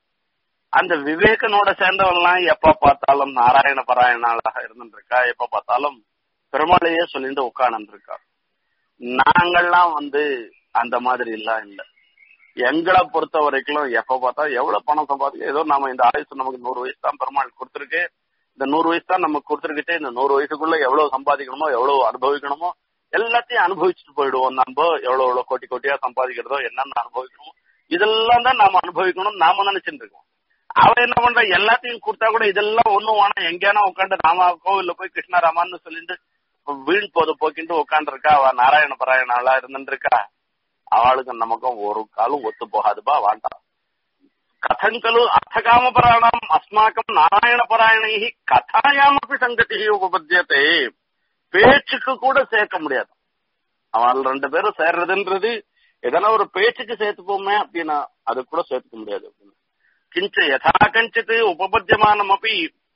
அந்த விவேகனோட சேர்ந்தவன்லாம் எப்ப பார்த்தாலும் நாராயண பராயணாளாக இருந்துருக்கா எப்ப பார்த்தாலும் பெருமாளையே சொல்லிட்டு உட்கார்ந்து இருக்கா நாங்கள்லாம் வந்து அந்த மாதிரி எல்லாம் இல்ல எங்களை பொறுத்த வரைக்கும் எப்ப பார்த்தா எவ்வளவு பணம் சம்பாதிக்க ஏதோ நாம இந்த ஆயுசு நமக்கு நூறு வயசு தான் பெருமாள் கொடுத்துருக்கு இந்த நூறு வயசு தான் நமக்கு கொடுத்துருக்கிட்டே இந்த நூறு வயசுக்குள்ள எவ்வளவு சம்பாதிக்கணுமோ எவ்வளவு அனுபவிக்கணுமோ எல்லாத்தையும் அனுபவிச்சுட்டு போயிடுவோம் நம்ம எவ்வளவு எவ்வளவு கோட்டி கோட்டியா சம்பாதிக்கிறதோ என்னென்ன அனுபவிக்கணுமோ இதெல்லாம் தான் நாம அனுபவிக்கணும் நாம நினைச்சிட்டு இருக்கோம் அவன் என்ன பண்ற எல்லாத்தையும் கொடுத்தா கூட இதெல்லாம் ஒண்ணும் வேணாம் எங்கேனா உட்காந்து ராமா கோவில்ல போய் கிருஷ்ணராமான்னு சொல்லிட்டு வீண் போது போக்கிட்டு உட்காந்து இருக்கா அவ நாராயண பராயணாளா இருந்துட்டு இருக்கா அவளுக்கு நமக்கும் ஒரு காலம் ஒத்து போகாதுப்பா வேண்டாம் கதங்கலு அர்த்தகாம பராணம் அஸ்மாக்கம் நாராயண பராயணை கதாயாம் அப்படி சங்கதி உபபத்தியத்தை பேச்சுக்கு கூட சேர்க்க முடியாது அவள் ரெண்டு பேரும் சேர்றதுன்றது எதனா ஒரு பேச்சுக்கு சேர்த்துப்போமே அப்படின்னா அது கூட சேர்த்துக்க முடியாது அப்படின்னு கிஞ்ச யதா கஞ்சித் உபபத்தியமானம் அப்படி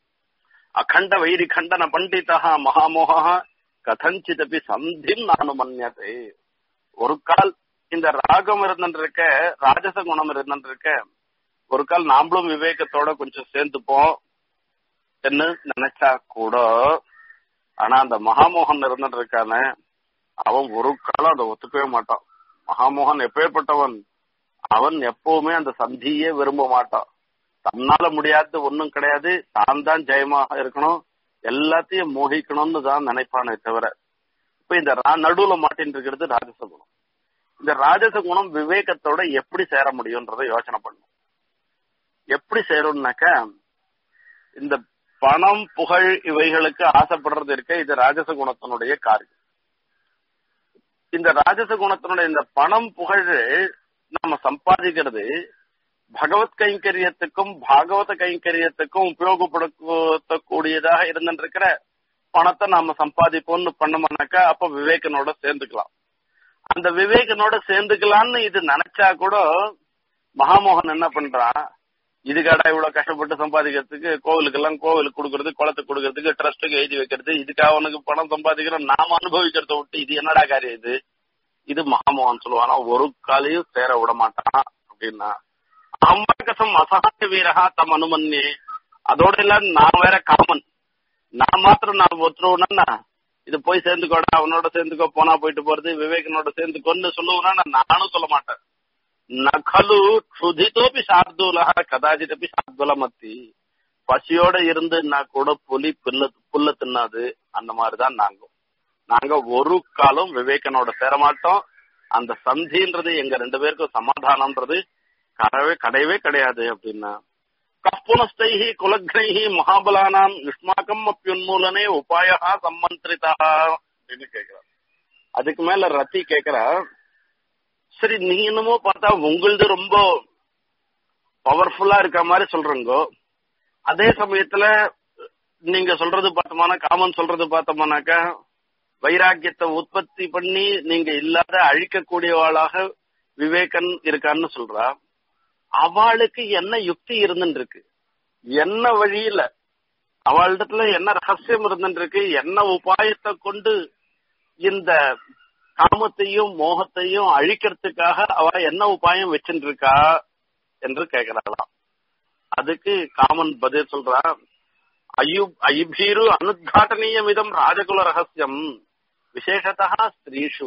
அகண்ட வைரி கண்டன பண்டிதா மகாமோகா கதஞ்சித் அப்படி சந்திம் நானுமன்யதே ஒரு கால் இந்த ராகம் இருந்துருக்க ராஜச குணம் இருந்துருக்க ஒரு கால் நாமளும் விவேகத்தோட கொஞ்சம் சேர்ந்துப்போம் என்ன நினைச்சா கூட ஆனா அந்த மகாமோகன் இருந்துட்டு இருக்கானே அவன் ஒரு காலம் அதை ஒத்துக்கவே மாட்டான் மகாமோகன் எப்பேற்பட்டவன் அவன் எப்பவுமே அந்த சந்தியே விரும்ப மாட்டான் தன்னால முடியாது ஒன்னும் கிடையாது தான் தான் ஜெயமாக இருக்கணும் எல்லாத்தையும் மோகிக்கணும்னு தான் நினைப்பானே தவிர இப்ப இந்த ரா- நடுவுல மாட்டின்னு இருக்கிறது ராஜச குணம் இந்த ராஜச குணம் விவேகத்தோட எப்படி சேர முடியும்ன்றத யோசனை பண்ணும் எப்படி சேரும்னாக்க இந்த பணம் புகழ் இவைகளுக்கு ஆசைப்படுறது இருக்க இது ராஜச குணத்தினுடைய காரியம் இந்த ராஜச குணத்தினுடைய இந்த பணம் புகழ் நம்ம சம்பாதிக்கிறது பகவத் கைங்கரியத்துக்கும் பாகவத கைங்கரியத்துக்கும் உபயோகப்படுத்தக்கூடியதாக இருந்துருக்கிற பணத்தை நாம சம்பாதிப்போம்னு பண்ணோம்னாக்கா அப்ப விவேகனோட சேர்ந்துக்கலாம் அந்த விவேகனோட சேர்ந்துக்கலாம்னு இது நினைச்சா கூட மகாமோகன் என்ன பண்றான் இதுக்காடா இவ்வளவு கஷ்டப்பட்டு சம்பாதிக்கிறதுக்கு கோவிலுக்கெல்லாம் கோவிலுக்கு கொடுக்கறது குளத்துக்கு கொடுக்கறதுக்கு ட்ரஸ்ட்டுக்கு எழுதி வைக்கிறது இதுக்கு அவனுக்கு பணம் சம்பாதிக்கிறோம் நாம அனுபவிக்கிறத விட்டு இது என்னடா காரியம் இது இது மகாமோகன் சொல்லுவானா ஒரு காலையும் சேர விட மாட்டான் அப்படின்னா அம்பகசம் அசகாய வீரகா தம் அனுமன்னே அதோட இல்ல நான் வேற காமன் நான் மாத்திரம் நான் ஒத்துருவேன்னா இது போய் சேர்ந்துக்கோடா அவனோட சேர்ந்துக்கோ போனா போயிட்டு போறது விவேகனோட சேர்ந்துக்கோன்னு சொல்லுவேன்னா நானும் சொல்ல மாட்டேன் நகலு க்ஷுதிதோபி சார்தூலா கதாச்சிதப்பி சார்துலமத்தி பசியோட இருந்துன்னா கூட புலி புல்ல புல்ல தின்னாது அந்த மாதிரிதான் நாங்க நாங்க ஒரு காலம் விவேகனோட சேர மாட்டோம் அந்த சந்தின்றது எங்க ரெண்டு பேருக்கும் சமாதானம்ன்றது கடவே கிடையவே கிடையாது அப்படின்னா கப்புனஸ்தைஹி குலக்னைஹி மகாபலானாம் யுஷ்மாக்கம் அப்பியுன்மூலனே உபாயா சம்மந்திரிதா அப்படின்னு கேக்குறார் அதுக்கு மேல ரத்தி கேக்குறா சரி நீ என்னமோ பார்த்தா உங்களது ரொம்ப பவர்ஃபுல்லா இருக்க மாதிரி சொல்றீங்கோ அதே சமயத்துல நீங்க சொல்றது பார்த்தோம்னா காமன் சொல்றது பார்த்தோம்னாக்கா வைராக்கியத்தை உற்பத்தி பண்ணி நீங்க இல்லாத அழிக்கக்கூடியவாளாக விவேகன் இருக்கான்னு சொல்றா அவளுக்கு என்ன யுக்தி இருந்துட்டு இருக்கு என்ன வழியில அவளிடத்துல என்ன ரகசியம் இருந்துட்டு இருக்கு என்ன உபாயத்தை கொண்டு இந்த காமத்தையும் மோகத்தையும் அழிக்கிறதுக்காக அவ என்ன உபாயம் வச்சுட்டு இருக்கா என்று கேட்கிறாளாம் அதுக்கு காமன் பதில் சொல்றா அயு அயுபீரு அனுத்காட்டனீயமிதம் ராஜகுல ரகசியம் விசேஷத்தா ஸ்திரீஷு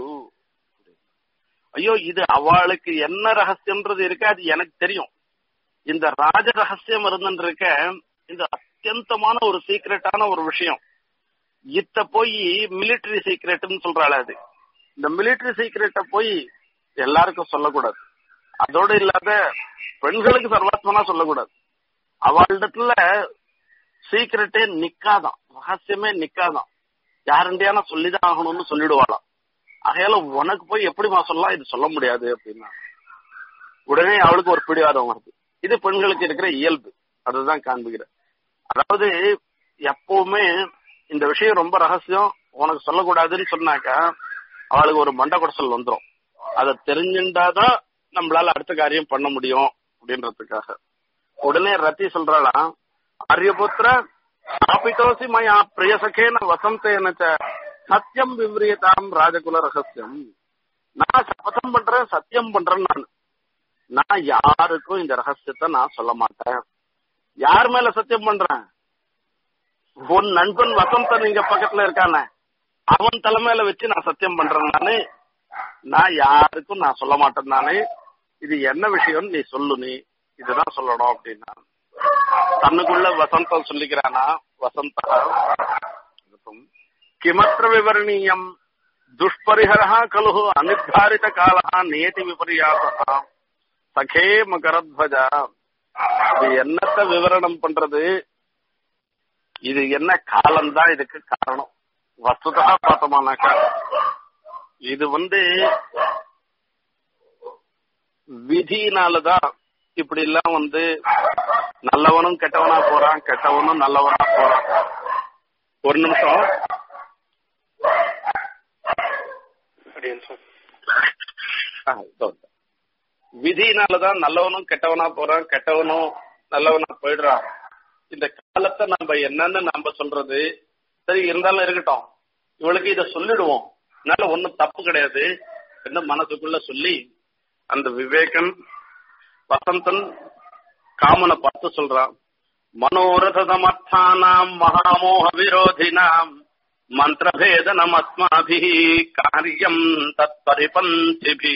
ஐயோ இது அவளுக்கு என்ன ரகசியம்ன்றது இருக்கு அது எனக்கு தெரியும் இந்த ராஜ ரகசியம் இருந்துருக்க இந்த அத்தியந்தமான ஒரு சீக்ரெட்டான ஒரு விஷயம் இத்த போய் மிலிட்டரி சீக்ரெட்னு சொல்றாள் அது இந்த மிலிட்டரி சீக்ரெட்ட போய் எல்லாருக்கும் சொல்லக்கூடாது அதோட இல்லாத பெண்களுக்கு சர்வாத்மனா சொல்லக்கூடாது அவளிடத்துல சீக்கிரட்டே நிக்காதான் ரகசியமே நிக்காதான் யாருண்டியான சொல்லிதான் ஆகணும்னு சொல்லிடுவாளாம் ஆகையால உனக்கு போய் எப்படிமா சொல்லலாம் இது சொல்ல முடியாது அப்படின்னா உடனே அவளுக்கு ஒரு பிடிவாதம் வருது இது பெண்களுக்கு இருக்கிற இயல்பு அதுதான் காண்பிக்கிற அதாவது எப்பவுமே இந்த விஷயம் ரொம்ப ரகசியம் உனக்கு சொல்லக்கூடாதுன்னு சொன்னாக்கா அவளுக்கு ஒரு மண்ட குடசல் வந்துடும் அதை தெரிஞ்சுட்டாதான் நம்மளால அடுத்த காரியம் பண்ண முடியும் அப்படின்றதுக்காக உடனே ரத்தி சொல்றாளாம் ஆரியபுத்திர ஸ்தாபிதோசி மயா பிரியசகேன வசந்தேன சத்தியம் விவரியதாம் ராஜகுல ரகசியம் நான் சபதம் பண்றேன் சத்தியம் பண்றேன் நான் நான் யாருக்கும் இந்த ரகசியத்தை நான் சொல்ல மாட்டேன் யார் மேல சத்தியம் பண்றேன் உன் நண்பன் வசந்தன் இங்க பக்கத்துல இருக்கானே அவன் தலைமையில வச்சு நான் சத்தியம் பண்றேன் நானு நான் யாருக்கும் நான் சொல்ல மாட்டேன் நானு இது என்ன விஷயம் நீ சொல்லு நீ இதுதான் சொல்லணும் அப்படின்னா தன்னுக்குள்ள வசந்தம் சொல்லிக்கிறானா வசந்தா கிமற்ற விவரணீயம் துஷ்பரிஹரா கலு அனிர்தாரித காலா நியதி விபரியாசா சகே மகரத்வஜா இது என்னத்த விவரணம் பண்றது இது என்ன காலம்தான் இதுக்கு காரணம் வஸ்துதா பார்த்தோமானாக்கா இது வந்து விதினாலதான் இப்படி எல்லாம் வந்து நல்லவனும் கெட்டவனா போறான் கெட்டவனும் நல்லவனா போறான் ஒரு நிமிஷம் விதினாலதான் நல்லவனும் கெட்டவனா போறான் கெட்டவனும் நல்லவனா போயிடுறான் இந்த காலத்தை நம்ம என்னன்னு நாம சொல்றது சரி இருந்தாலும் இருக்கட்டும் இவளுக்கு இத சொல்லிடுவோம் அதனால ஒன்னும் தப்பு கிடையாது என்ன மனசுக்குள்ள சொல்லி அந்த விவேகன் வசந்தன் காமனை பார்த்து சொல்றான் மனோரதமர்த்தானாம் மகாமோக விரோதினாம் மந்திரபேதனம் அஸ்மாபி காரியம் தத் பரிபந்திபி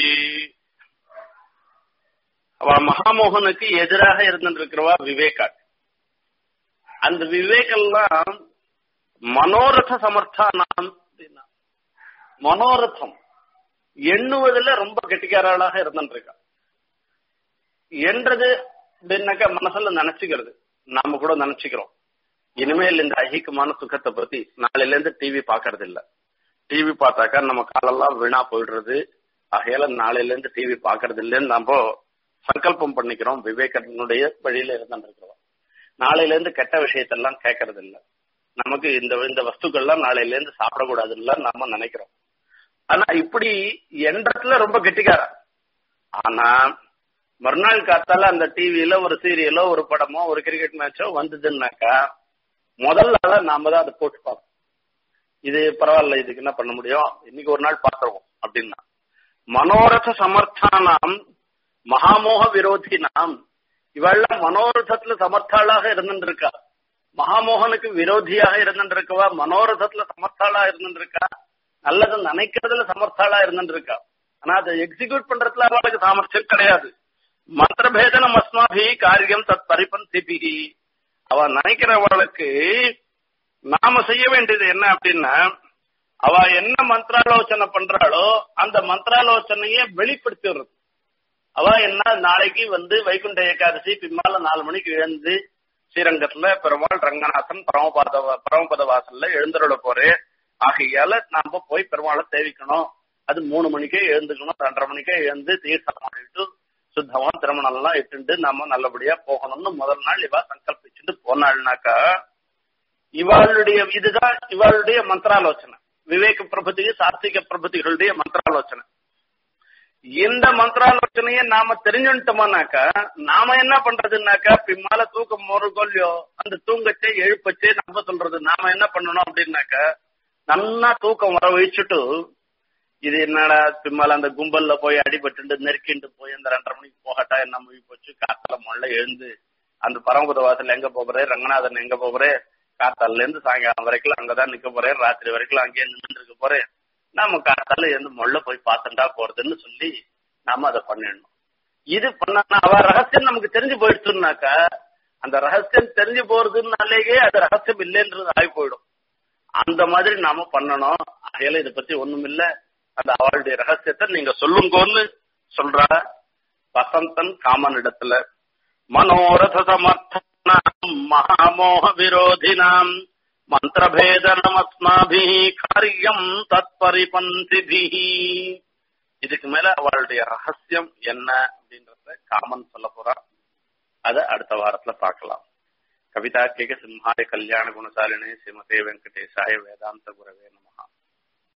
அவ மகாமோகனுக்கு எதிராக இருந்திருக்கிறவா விவேகா அந்த விவேகெல்லாம் மனோரத சமர்த்தானாம் அப்படின்னா மனோரதம் எண்ணுவதில் ரொம்ப கெட்டிக்காரர்களாக இருந்துருக்கா என்றது அப்படின்னாக்கா மனசுல நினைச்சுக்கிறது நாம கூட நினைச்சுக்கிறோம் இனிமேல் இந்த ஐகிகமான சுகத்தை பத்தி நாளையில இருந்து டிவி பாக்குறது இல்ல டிவி பார்த்தாக்கா நம்ம காலெல்லாம் வீணா போயிடுறது ஆகையால நாளையில இருந்து டிவி பாக்குறது இல்லைன்னு நம்ம சங்கல்பம் பண்ணிக்கிறோம் விவேகனுடைய வழியில இருந்துருக்கிறோம் நாளையில இருந்து கெட்ட விஷயத்தெல்லாம் கேட்கறது இல்ல நமக்கு இந்த இந்த வஸ்துக்கள்லாம் நாளையில இருந்து சாப்பிடக்கூடாதுன்னு நம்ம நினைக்கிறோம் ஆனா இப்படி எண்ணத்துல ரொம்ப கெட்டிக்கார ஆனா மறுநாள் காத்தால அந்த டிவியில ஒரு சீரியலோ ஒரு படமோ ஒரு கிரிக்கெட் மேட்சோ வந்ததுன்னாக்கா முதல் நாள நாம தான் அதை போட்டு பார்ப்போம் இது பரவாயில்ல இதுக்கு என்ன பண்ண முடியும் இன்னைக்கு ஒரு நாள் பார்த்துருவோம் அப்படின்னா மனோரத சமர்த்தானாம் மகாமோக விரோதி நாம் இவெல்லாம் மனோரதத்துல சமர்த்தாளாக இருந்துருக்கா மகாமோகனுக்கு விரோதியாக இருந்துருக்கவா மனோரதத்துல சமர்த்தாளா இருந்துருக்கா நல்லது நினைக்கிறதுல சமர்த்தாளா இருந்துருக்கா ஆனா அதை எக்ஸிக்யூட் பண்றதுல அவளுக்கு சாமர்த்தியம் கிடையாது மந்திரபேதனம் அஸ்மாபி காரியம் தத் பரிபந்திபி அவ நினைக்கிறவளுக்கு நாம செய்ய வேண்டியது என்ன அப்படின்னா அவ என்ன மந்திராலோசனை பண்றாளோ அந்த மந்திராலோசனையை வெளிப்படுத்திடுறது அவ என்ன நாளைக்கு வந்து வைகுண்ட ஏகாதசி பின்னால நாலு மணிக்கு எழுந்து ஸ்ரீரங்கத்துல பெருமாள் ரங்கநாதன் பரமபாத பரமபத வாசல்ல எழுந்தருள போறேன் ஆகையால நாம போய் பெருமாளை சேவிக்கணும் அது மூணு மணிக்கே எழுந்துக்கணும் ரெண்டரை மணிக்கே எழுந்து தீர்த்தம் பண்ணிட்டு சுத்தமா திருமணம் எல்லாம் இட்டுண்டு நாம நல்லபடியா போகணும்னு முதல் நாள் இவ சங்கல்பிச்சுட்டு போனாள்னாக்கா இவாளுடைய இதுதான் இவாளுடைய மந்திராலோசனை விவேக பிரபதி சாத்விக பிரபதிகளுடைய மந்திராலோசனை இந்த மந்திராலோசனையை நாம தெரிஞ்சுட்டோம்னாக்கா நாம என்ன பண்றதுனாக்கா பின்னால தூக்கம் ஒரு கொல்லியோ அந்த தூங்கச்சே எழுப்பச்சே நம்ம சொல்றது நாம என்ன பண்ணணும் அப்படின்னாக்கா நல்லா தூக்கம் வர வச்சுட்டு இது என்னடா பின்னால அந்த கும்பல்ல போய் அடிபட்டு நெருக்கிண்டு போய் அந்த ரெண்டரை மணிக்கு போகட்டா என்ன மூவி போச்சு காத்தால மொள்ள எழுந்து அந்த பரமபுத வாசல் எங்க போகிறேன் ரங்கநாதன் எங்க போகிறேன் காத்தால இருந்து சாயங்காலம் வரைக்கும் அங்கதான் நிக்க போறேன் ராத்திரி வரைக்கும் அங்கேயே நின்று இருக்க போறேன் நாம காத்தால இருந்து மொள்ள போய் பார்த்துட்டா போறதுன்னு சொல்லி நாம அதை பண்ணிடணும் இது பண்ணா அவ ரகசியம் நமக்கு தெரிஞ்சு போயிடுச்சுனாக்கா அந்த ரகசியம் தெரிஞ்சு போறதுனாலேயே அது ரகசியம் இல்லைன்றது ஆகி போயிடும் அந்த மாதிரி நாம பண்ணணும் அதையில இதை பத்தி ஒண்ணும் இல்ல அந்த அவளுடைய ரகசியத்தை நீங்க சொல்லுங்கன்னு சொல்ற வசந்தன் காமன் இடத்துல மனோரத சமர்த்தனாம் மகாமோக விரோதினாம் மந்திரபேதனமஸ்மாபி காரியம் தத்பரிபந்திபி இதுக்கு மேல அவளுடைய ரகசியம் என்ன அப்படின்றத காமன் சொல்ல போறான் அத அடுத்த வாரத்துல பார்க்கலாம் கவிதா கேக சிம்ஹாய கல்யாண குணசாலினே ஸ்ரீமதே வெங்கடேசாய வேதாந்த குரவே நமகா